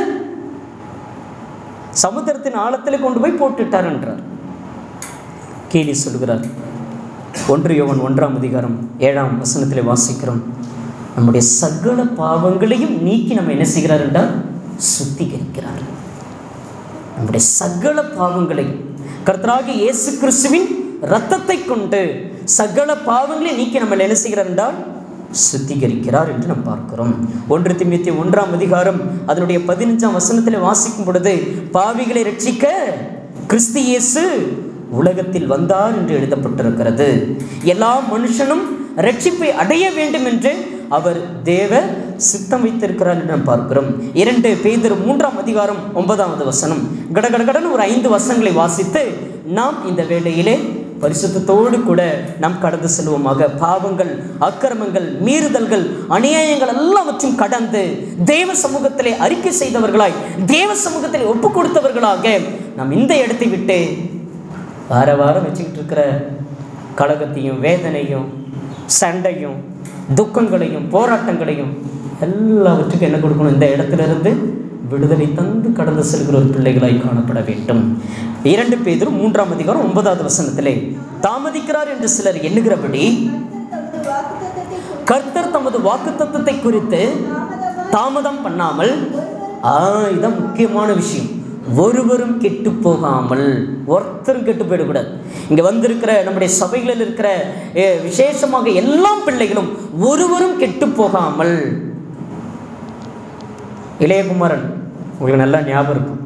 சமுத்திரத்தின் ஆழத்தில் கொண்டு போய் போட்டுட்டார் என்றார் கேலி சொல்கிறார் ஒன்று யோவன் ஒன்றாம் அதிகாரம் ஏழாம் வசனத்திலே வாசிக்கிறோம் நம்முடைய சகல பாவங்களையும் நீக்கி நம்ம என்ன செய்கிறார் என்றால் சுத்திகரிக்கிறார் நம்முடைய சகல பாவங்களையும் கர்த்தராகிய இயேசு கிறிஸ்துவின் இரத்தத்தை கொண்டு சகல பாவங்களை நீக்கி நம்ம என்ன செய்கிறார் என்றால் சுத்திகரிக்கிறார் என்று நாம் பார்க்கிறோம் ஒன்று திமுத்தி ஒன்றாம் அதிகாரம் அதனுடைய பதினஞ்சாம் வசனத்தில் வாசிக்கும் பொழுது பாவிகளை ரட்சிக்க கிறிஸ்து இயேசு உலகத்தில் வந்தார் என்று எழுதப்பட்டிருக்கிறது எல்லா மனுஷனும் ரட்சிப்பை அடைய வேண்டும் என்று அவர் தேவ சித்தம் வைத்திருக்கிறார் என்று நாம் பார்க்கிறோம் இரண்டு பேதர் மூன்றாம் அதிகாரம் ஒன்பதாவது வசனம் கடகடகடன் ஒரு ஐந்து வசனங்களை வாசித்து நாம் இந்த வேளையிலே பரிசுத்தத்தோடு கூட நாம் கடந்து செல்வோமாக பாவங்கள் அக்கிரமங்கள் மீறுதல்கள் அநியாயங்கள் எல்லாவற்றும் கடந்து தேவ சமூகத்திலே அறிக்கை செய்தவர்களாய் தேவ சமூகத்திலே ஒப்பு கொடுத்தவர்களாக நாம் இந்த இடத்தை விட்டு வார வாரம் வச்சுக்கிட்டு இருக்கிற கழகத்தையும் வேதனையும் சண்டையும் துக்கங்களையும் போராட்டங்களையும் எல்லாவற்றுக்கும் என்ன கொடுக்கணும் இந்த இடத்துல இருந்து விடுதலை தந்து கடந்து செல்கிற ஒரு பிள்ளைகளாய் காணப்பட வேண்டும் இரண்டு பேரும் மூன்றாம் அதிகாரம் ஒன்பதாவது வசனத்திலே தாமதிக்கிறார் என்று சிலர் எண்ணுகிறபடி கர்த்தர் தமது வாக்குத்தத்தத்தை குறித்து கர்த்தர் தமது வாக்குத்தத்தத்தை குறித்து தாமதமாக தாமதம் பண்ணாமல் ஆ இதான் முக்கியமான விஷயம் ஒருவரும் கெட்டு போகாமல் ஒருத்தரும் கெட்டு போயிடக்கூடாது இங்கே வந்திருக்கிற நம்முடைய சபைகளில் இருக்கிற ஏ, விசேஷமாக எல்லா பிள்ளைகளும் ஒருவரும் கெட்டு போகாமல் இளையகுமாரன் உங்களுக்கு நல்லா ஞாபகம் இருக்கும்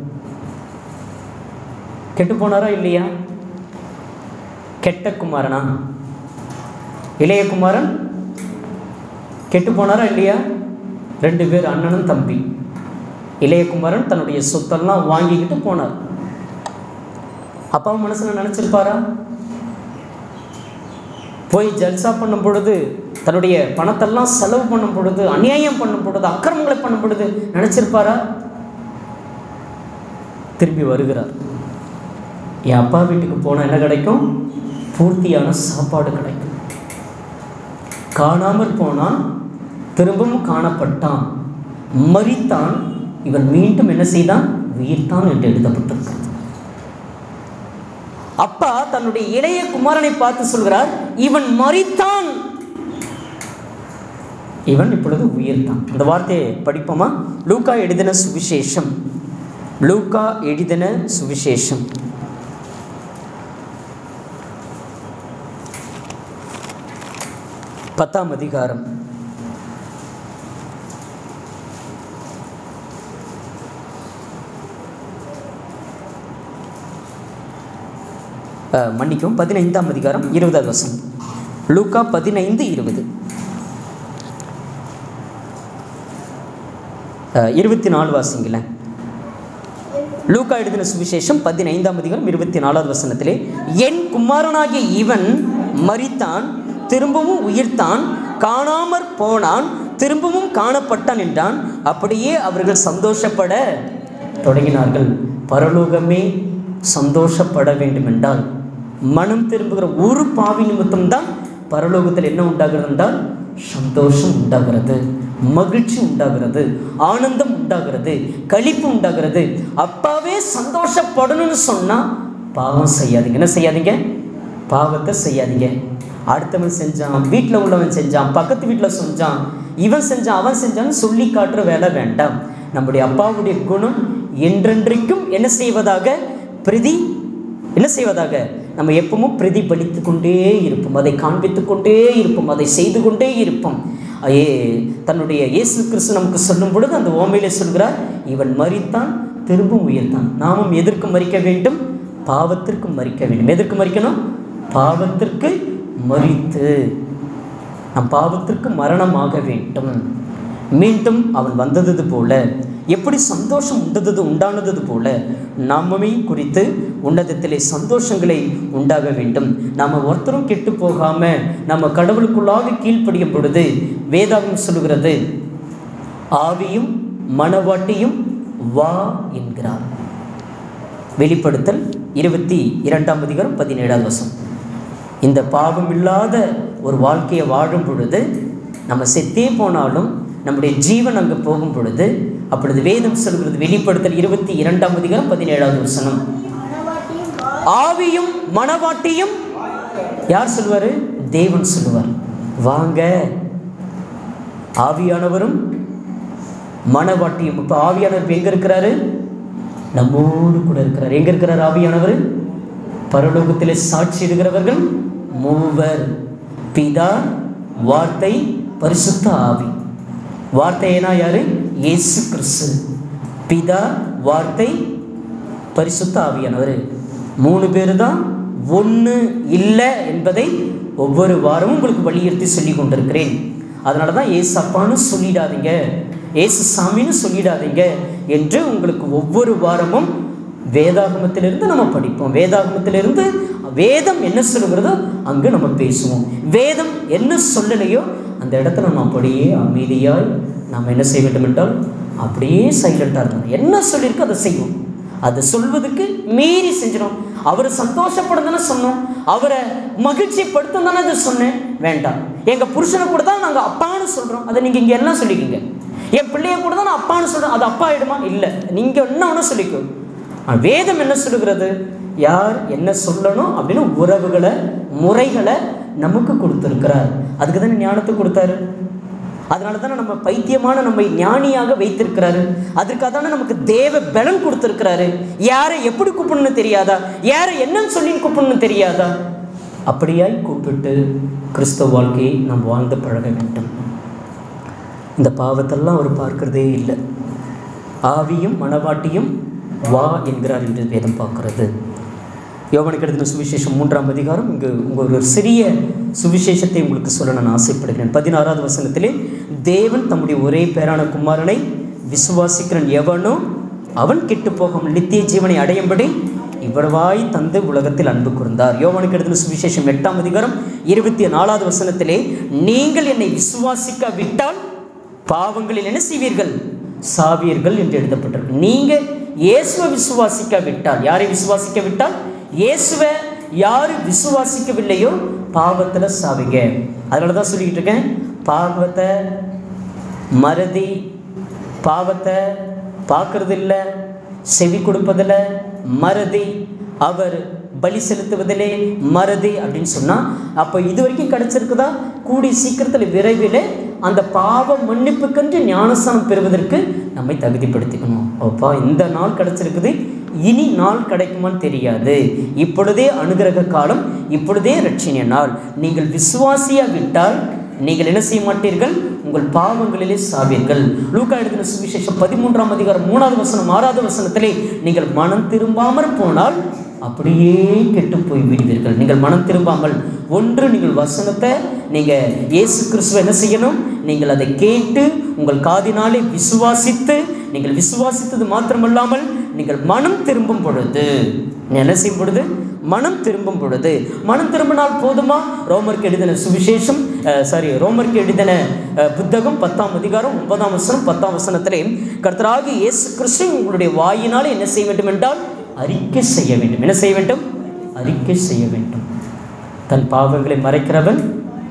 கெட்டு போனாரா இல்லையா கெட்ட குமாரனா இளையகுமாரன் கெட்டு போனாரா இல்லையா ரெண்டு பேர் அண்ணனும் தம்பி இளையகுமாரன் தன்னுடைய சொத்தெல்லாம் வாங்கிக்கிட்டு போனார் அப்பா மனசில் நினச்சிருப்பாரா போய் ஜல்சா பண்ணும் பொழுது தன்னுடைய பணத்தெல்லாம் செலவு பண்ணும் பொழுது அநியாயம் பண்ணும் பொழுது அக்கிரமங்களை பண்ணும் பொழுது நினச்சிருப்பாரா திரும்பி வருகிறார் என் அப்பா வீட்டுக்கு போனால் என்ன கிடைக்கும் பூர்த்தியான சாப்பாடு கிடைக்கும் காணாமல் போனான் திரும்பவும் காணப்பட்டான் மரித்தான் இவன் மீண்டும் என்ன செய்தான் உயிர்த்தான் என்று எழுதப்பட்டிருக்கிறது அப்பா தன்னுடைய இளைய குமாரனை பார்த்து சொல்கிறார் இவன் மரித்தான் இவன் இப்பொழுது உயிர்த்தான் இந்த வார்த்தையை படிப்போமா லூக்கா எழுதின சுவிசேஷம் லூக்கா எழுதின சுவிசேஷம் பத்தாம் அதிகாரம் அஹ், மன்னிக்கவும் பதினைந்தாம் அதிகாரம் இருபதாவது வசனம் லூக்கா பதினைந்து இருபது அஹ், இருபத்தி நாலு வாசிங்களேன் லூக்கா எழுதின சுவிசேஷம் பதினைந்தாம் அதிகாரம் இருபத்தி நாலாவது வசனத்திலே என் குமாரனாகிய இவன் மரித்தான் திரும்பவும் உயிர்த்தான் காணாமற் போனான் திரும்பவும் காணப்பட்டான் என்றான் அப்படியே அவர்கள் சந்தோஷப்பட தொடங்கினார்கள் பரலோகமே சந்தோஷப்பட வேண்டும் என்றால் மனம் திரும்புகிற ஒரு பாவி நிமித்தம்தான் பரலோகத்தில் என்ன உண்டாகிறது என்றால் சந்தோஷம் உண்டாகிறது மகிழ்ச்சி உண்டாகிறது ஆனந்தம் உண்டாகிறது களிப்பு உண்டாகிறது அப்பாவே சந்தோஷப்படணும்னு சொன்னால் பாவம் செய்யாதீங்க என்ன செய்யாதீங்க பாவத்தை செய்யாதீங்க அடுத்தவன் செஞ்சான் வீட்டில் உள்ளவன் செஞ்சான் பக்கத்து வீட்டில் செஞ்சான் இவன் செஞ்சான் அவன் செஞ்சான்னு சொல்லி காட்டுற வேலை வேண்டாம் நம்முடைய அப்பாவுடைய குணம் என்றென்றைக்கும் என்ன செய்வதாக பிரதி என்ன செய்வதாக நம்ம எப்பவும் பிரதிபலித்து கொண்டே இருப்போம் அதை காண்பித்து கொண்டே இருப்போம் அதை செய்து கொண்டே இருப்போம் ஏ தன்னுடைய இயேசு கிறிஸ்து நமக்கு சொல்லும் பொழுது அந்த ஓமையிலே சொல்கிறார் இவன் மரித்தான் திரும்பவும் உயிர்த்தான் நாமும் எதற்கு மறிக்க வேண்டும் பாவத்திற்கு மறிக்க வேண்டும் எதற்கு மறிக்கணும் பாவத்திற்கு மறித்து நம் பாவத்திற்கு மரணமாக வேண்டும் மீண்டும் அவன் வந்தது போல எப்படி சந்தோஷம் உண்டது உண்டானது போல நாமமே குறித்து உன்னதத்திலே சந்தோஷங்களை உண்டாக வேண்டும் நாம் ஒருத்தரும் கெட்டு போகாம நம்ம கடவுளுக்குள்ளாக கீழ்ப்படியும் பொழுது வேதாகம் சொல்கிறது ஆவியும் மனவாட்டியும் வா என்கிறார் வெளிப்படுத்தல் இருபத்தி இரண்டாம் அதிகாரம் பதினேழாவது வசம் இந்த பாவம் இல்லாத ஒரு வாழ்க்கையை வாழும் பொழுது நம்ம செத்தே போனாலும் நம்முடைய ஜீவன் அங்கே போகும் பொழுது அப்பொழுது வேதம் சொல்கிறது வெளிப்படுத்தல் இருபத்தி இரண்டாம் அதிகாரம் பதினேழாவது வசனம் மணவாட்டியும் வா ஆவியும் மணவாட்டியும் யார் சொல்லுவார் தேவன் சொல்லுவார் வாங்க ஆவியானவரும் மனவாட்டியும் இப்போ ஆவியானவர் எங்கே இருக்கிறாரு நம்மோடு கூட இருக்கிறார் எங்கே இருக்கிறார் ஆவியானவர் பரலோகத்திலே சாட்சி இடுகிறவர்கள் மூவர் பிதா வார்த்தை பரிசுத்த ஆவி வார்த்தைனா யாரு இயேசு கிறிஸ்து பிதா வார்த்தை பரிசுத்த ஆவியானவர் மூணு பேர் தான் ஒன்று இல்லை என்பதை ஒவ்வொரு வாரமும் உங்களுக்கு வலியுறுத்தி சொல்லி கொண்டிருக்கிறேன் அதனால தான் ஏசு அப்பான்னு சொல்லிடாதீங்க ஏசு சாமின்னு சொல்லிடாதீங்க என்று உங்களுக்கு ஒவ்வொரு வாரமும் வேதாகமத்திலிருந்து நம்ம படிப்போம் வேதாகமத்திலிருந்து வேதம் என்ன சொல்லுகிறதோ அங்கு நம்ம பேசுவோம் வேதம் என்ன சொல்லலையோ அந்த இடத்துல நம்ம அப்படியே அமைதியாய் நாம் என்ன செய்ய வேண்டும் என்றால் அப்படியே சைலண்டாக இருக்கணும் என்ன சொல்லியிருக்கோ அதை செய்வோம் அதை சொல்வதுக்கு மீறி செஞ்சிடும் அவரை சந்தோஷப்படும் தானே சொன்னோம் அவரை மகிழ்ச்சிப்படுத்தும் தானே அதை சொன்னேன் வேண்டாம் எங்கள் புருஷனை கூட தான் நாங்கள் அப்பான்னு சொல்கிறோம் அதை நீங்கள் இங்கே எல்லாம் சொல்லிக்கிங்க என் பிள்ளைய கூட தான் நான் அப்பான்னு சொல்கிறேன் அது அப்பா ஆயிடுமா இல்லை நீங்கள் என்ன வேணால் சொல்லிக்கோ ஆனா, வேதம் என்ன சொல்லுகிறது யார் என்ன சொல்லணும் அப்படின்னு உறவுகளை முறைகளை நமக்கு கொடுத்துருக்கிறார் அதுக்கு தானே ஞானத்தை கொடுத்தாரு அதனால தானே நம்ம பைத்தியமான நம்மை ஞானியாக வைத்திருக்கிறாரு அதற்காக தானே நமக்கு தேவ பலன் கொடுத்துருக்கிறாரு யாரை எப்படி கூப்பிடணும்னு தெரியாதா யாரை என்னன்னு சொல்லி கூப்பிடணும்னு தெரியாதா அப்படியாய் கூப்பிட்டு கிறிஸ்தவ வாழ்க்கையை நாம் வாழ்ந்து பழக வேண்டும் இந்த பாவத்தெல்லாம் அவர் பார்க்கிறதே இல்லை ஆவியும் மனவாட்டியும் வா என்கிறார் என்று வேதம் பார்க்கிறது யோவனுக்கு எழுதின சுவிசேஷம் மூன்றாம் அதிகாரம் இங்கு உங்கள் ஒரு சிறிய சுவிசேஷத்தை உங்களுக்கு சொல்ல நான் ஆசைப்படுகிறேன் பதினாறாவது வசனத்திலே தேவன் தம்முடைய ஒரே பேரான குமாரனை விசுவாசிக்கிறன் எவனோ அவன் கெட்டு போகும் நித்திய ஜீவனை அடையும்படி இவ்வளவாய் தந்து உலகத்தில் அன்பு கூர்ந்தார் யோவானுக்கு எழுதின சுவிசேஷம் எட்டாம் அதிகாரம் இருபத்தி நாலாவது வசனத்திலே நீங்கள் என்னை விசுவாசிக்க விட்டால் பாவங்களில் என்ன செய்வீர்கள் சாவீர்கள் என்று எழுதப்பட்டிருக்கு நீங்க இயேசுவை விசுவாசிக்க விட்டால் யாரை விசுவாசிக்க விட்டால் இயேசுவை யாரு விசுவாசிக்கவில்லையோ பாவத்துல சாவிங்க அதனால தான் சொல்லிக்கிட்டு இருக்கேன் பாவத்தை மறதி பாவத்தை பார்க்கறது இல்ல செவி கொடுப்பதில் மறதி அவர் பலி செலுத்துவதிலே மறதி அப்படின்னு சொன்னால் அப்போ இது வரைக்கும் கிடச்சிருக்குதா கூடி சீக்கிரத்தில் விரைவில் அந்த பாவ மன்னிப்புக்கென்று ஞானஸ்தானம் பெறுவதற்கு நம்மை தகுதிப்படுத்திக்கணும் அப்பா இந்த நாள் கிடச்சிருக்குது இனி நாள் கிடைக்குமான்னு தெரியாது இப்பொழுதே அனுகிரக காலம் இப்பொழுதே ரட்சணிய நாள் நீங்கள் விசுவாசியா விட்டால் நீங்கள் என்ன செய்ய மாட்டீர்கள் உங்கள் பாவங்களிலே சாவீர்கள் லூக்கா எழுதின சுவிசேஷம் பதிமூன்றாம் அதிகாரம் மூணாவது வசனம் ஆறாவது வசனத்திலே நீங்கள் மனம் திரும்பாமற் போனால் அப்படியே கெட்டு போய் விடுவீர்கள் நீங்கள் மனம் திரும்பாமல் ஒன்று நீங்கள் வசனத்தை நீங்கள் இயேசு கிறிஸ்துவ என்ன செய்யணும் நீங்கள் அதை கேட்டு உங்கள் காதினாலே விசுவாசித்து நீங்கள் விசுவாசித்தது மாத்திரமல்லாமல் நீங்கள் மனம் திரும்பும் பொழுது என்ன செய்யும் பொழுது மனம் திரும்பும் பொழுது மனம் திரும்பினால் போதுமா ரோமருக்கு எழுதின சுவிசேஷம் சாரி ரோமருக்கு எழுதின அஹ், புத்தகம் பத்தாம் அதிகாரம் ஒன்பதாம் வசனம் பத்தாம் வசனத்திலே கர்த்தராகி இயேசு கிறிஸ்து உங்களுடைய வாயினால் என்ன செய்ய வேண்டும் என்றால் அறிக்கை செய்ய வேண்டும் என்ன செய்ய வேண்டும் அறிக்கை செய்ய வேண்டும் தன் பாவங்களை மறைக்கிறவன்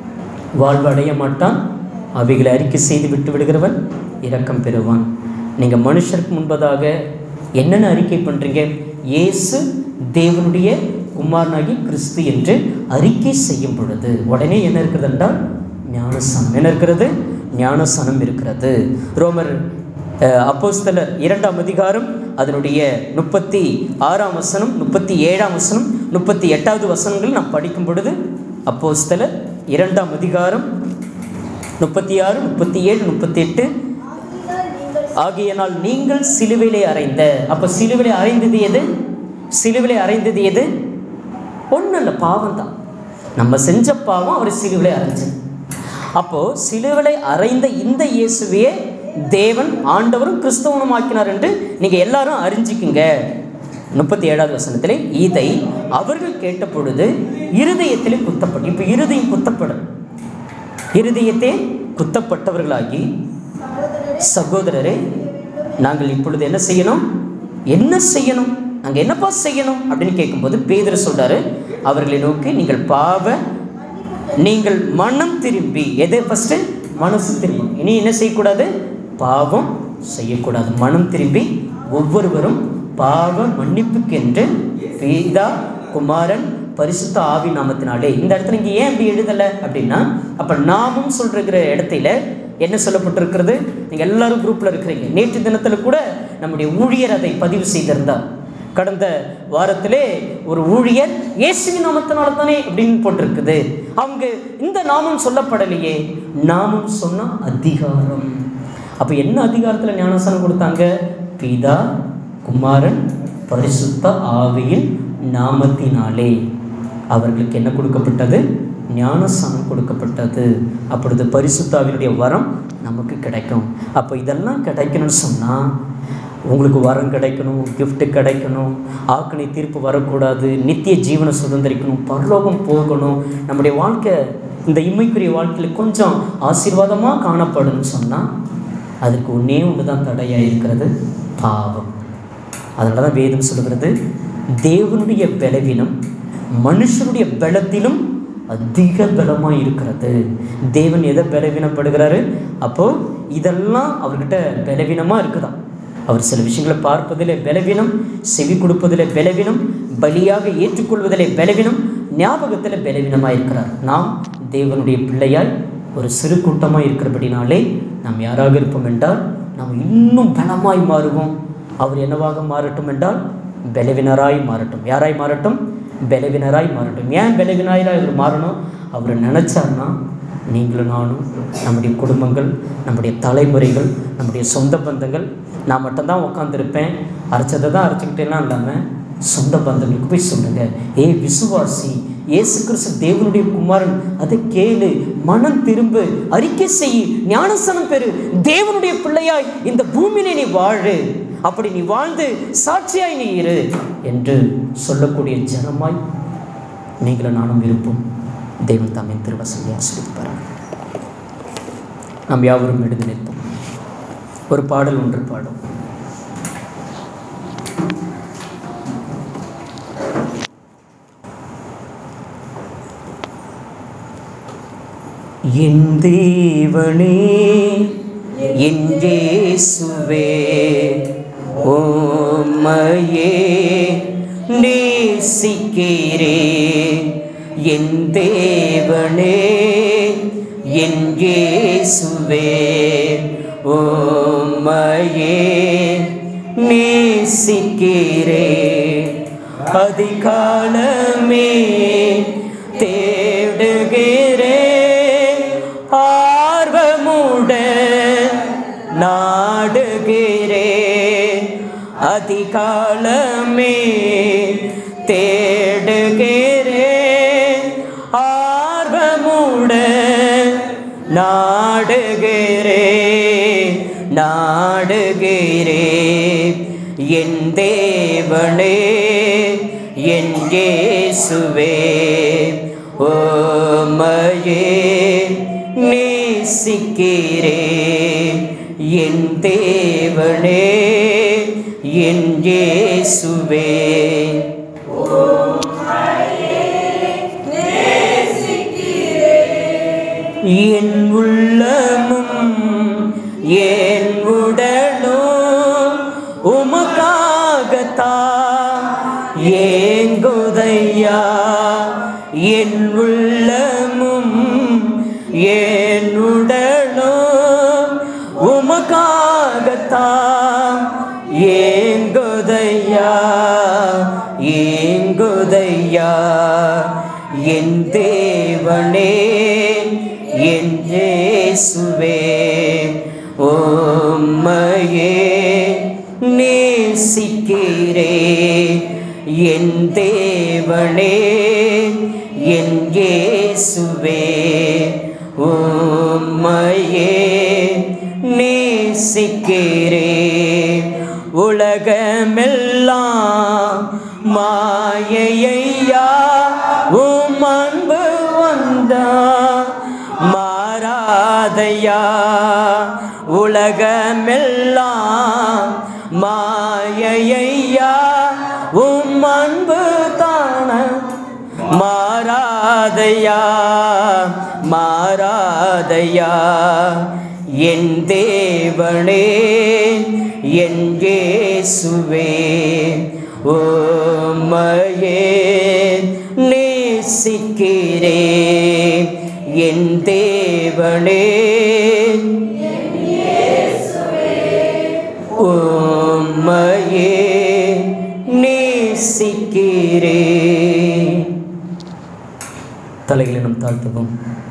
வாழ்வு அடைய மாட்டான் அவைகளை அறிக்கை செய்து விட்டு விடுகிறவன் இரக்கம் பெறுவான் நீங்கள் மனுஷருக்கு முன்பதாக என்னென்ன அறிக்கை பண்ணுறீங்க இயேசு தேவனுடைய குமாரனாகி கிறிஸ்து என்று அறிக்கை செய்யும் பொழுது உடனே என்ன இருக்கிறது என்றால் ஞானசனம் என்ன இருக்கிறது ஞானசனம் இருக்கிறது ரோமர் அஹ், அப்போஸ்தலர் இரண்டாம் அதிகாரம் அதனுடைய முப்பத்தி ஆறாம் வசனம் முப்பத்தி ஏழாம் வசனம் முப்பத்தி எட்டாவது வசனங்கள் நாம் படிக்கும் பொழுது அப்போஸ்தலர் இரண்டாம் அதிகாரம் முப்பத்தி ஆறு முப்பத்தி ஏழு முப்பத்தி எட்டு ஆகையினால் நீங்கள் ஆகியனால் நீங்கள் சிலுவிலே அறைந்த அப்போ சிலுவிலே அறைந்தது எது சிலுவிலே அறைந்தது எது ஒன்றும் இல்லை பாவம் தான் நம்ம செஞ்ச பாவம் அவர் சிலுவிலே அறைஞ்சது அப்போது சிலுவிலை அறைந்த இந்த இயேசுவையே தேவன் ஆண்டவரும் கிறிஸ்தவனும் ஆக்கினார் என்று நீங்கள் எல்லாரும் அறிஞ்சிக்குங்க முப்பத்தி ஏழாவது வசனத்திலே இதை அவர்கள் கேட்ட பொழுது இருதயத்திலே குத்தப்படும் இப்போ இருதயம் குத்தப்படும் இருதயத்தே குத்தப்பட்டவர்களாகி சகோதரரே சகோதரரே நாங்கள் இப்பொழுது என்ன செய்யணும் என்ன செய்யணும் நாங்கள் என்னப்பா செய்யணும் அப்படின்னு கேட்கும்போது பேதர் சொல்றாரு அவர்களை நோக்கி நீங்கள் பாவ நீங்கள் மனம் திரும்பி எது ஃபஸ்ட்டு மனசு திரும்பி இனி என்ன செய்யக்கூடாது பாவம் செய்யக்கூடாது மனம் திரும்பி ஒவ்வொருவரும் பாவ மன்னிப்புக்கென்று பிதா குமாரன் பரிசுத்த ஆவி நாமத்தினாலே இந்த இடத்துல இங்கே ஏன் இப்படி எழுதலை அப்படின்னா அப்போ நாமும் சொல்கிற இடத்துல என்ன சொல்லப்பட்டிருக்கிறது நீங்கள் எல்லாரும் குரூப்பில் இருக்கிறீங்க நேற்று தினத்தில் கூட நம்முடைய ஊழியர் அதை பதிவு செய்திருந்தார் கடந்த வாரத்திலே ஒரு ஊழியர் இயேசுவின் நாமத்தினால தானே அப்படின்னு போட்டிருக்குது அவங்க இந்த நாமம் சொல்லப்படலையே நாமம் சொன்ன அதிகாரம் அப்போ என்ன அதிகாரத்தில் ஞானஸ்தானம் கொடுத்தாங்க பிதா குமாரன் பரிசுத்த ஆவியின் நாமத்தினாலே அவர்களுக்கு என்ன கொடுக்கப்பட்டது ஞானஸ்தானம் கொடுக்கப்பட்டது அப்பொழுது பரிசுத்தாவினுடைய வரம் நமக்கு கிடைக்கும் அப்போ இதெல்லாம் கிடைக்கணும்னு சொன்னால் உங்களுக்கு வரம் கிடைக்கணும் gift கிடைக்கணும் ஆக்கணி தீர்ப்பு வரக்கூடாது நித்திய ஜீவனை சுதந்திரிக்கணும் பரலோகம் போகணும் நம்முடைய வாழ்க்கை இந்த இம்மைக்குரிய வாழ்க்கையில் கொஞ்சம் ஆசீர்வாதமாக காணப்படும்னு சொன்னால் அதுக்கு ஒன்றே ஒன்று தான் தடையாக இருக்கிறது பாவம் அதனால தான் வேதம் சொல்கிறது தேவனுடைய பலவீனம் மனுஷனுடைய பலத்திலும் அதிக பலமாக இருக்கிறது தேவன் எதை பலவீனப்படுகிறாரு அப்போது இதெல்லாம் அவர்கிட்ட பலவீனமாக இருக்குதாம் அவர் சில விஷயங்களை பார்ப்பதிலே பலவீனம் செவி கொடுப்பதிலே பலவீனம் பலியாக ஏற்றுக்கொள்வதிலே பலவீனம் ஞாபகத்தில் பலவீனமாக இருக்கிறார் நாம் தேவனுடைய பிள்ளையாய் ஒரு சிறு கூட்டமாக இருக்கிறபடினாலே நாம் யாராக இருப்போம் என்றால் நாம் இன்னும் பலமாய் மாறுவோம் அவர் என்னவாக மாறட்டும் என்றால் பலவினராய் மாறட்டும் யாராய் மாறட்டும் பலவினராய் மாறட்டும் ஏன் பலவினராய் அவர் மாறணும் அவர் நினச்சார்னா நீங்களும் நானும் நம்முடைய குடும்பங்கள் நம்முடைய தலைமுறைகள் நம்முடைய சொந்த பந்தங்கள் நான் மட்டும்தான் உட்காந்துருப்பேன் அரைச்சதை தான் அரைச்சிக்கிட்டேலாம் இல்லாமல் சொந்த பந்தங்களுக்கு போய் சொல்லுங்க ஏ விசுவாசி இயேசு கிறிஸ்து தேவனுடைய குமாரன் அதை கேளு மனம் திரும்பு அறிக்கை செய் ஞானசனம் பெறு தேவனுடைய பிள்ளையாய் இந்த பூமியிலே நீ வாழு அப்படி நீ வாழ்ந்து சாட்சியாய் நீ இரு என்று சொல்லக்கூடிய ஜனமாய் நீங்களும் நானும் இருப்போம் தேவன் தாமின் திருவசதியை ஆசிரியப்பார் நாம் யாவரும் எழுதி நிற்போம் ஒரு பாடல் ஒன்று பாடும் என் தேவனே என் இயேசுவே ஓமையே நேசிக்கிறே என் தேவனே என் இயேசுவே ஓமையே நேசிக்கிறே அதிகாலமே தேடுகிறே ஆர்வமுடன் நாடுகிறே அதிகாலமே தேடுகிறே ஆர்வமுடன் நாடுகிறே நாடுகிறே என் தேவனே என் இயேசுவே ஓமையே நேசிக்கிறே என் தேவனே என் இயேசுவே என் உள்ளமும் என் உடலும் உமக்காகத்தான் ஏங்குதையா என் உள்ளமும் என் உடலும் உமக்காகத்தான் ஏங்குதையா ஏங்குதையா என் தேவனே என் இயேசுவே ஓம்மையே நேசிக்கிறே என் தேவனே என் இயேசுவே ஓம்மையே நேசிக்கிறே உலகமெல்லாம் மாயையா உம் அன்பு வந்தா மாறாதையா உலகமெல்லாம் மாயையா உம் அன்பு தான மாறாதையா மாறாதையா என் தேவனே என் இயேசுவே ஓமையே நேசிக்கிறே நேசிக்கிறேன் என் தேவனே உம்மையே நேசிக்கிறேன் தலைகளை நம் தாழ்த்துவோம்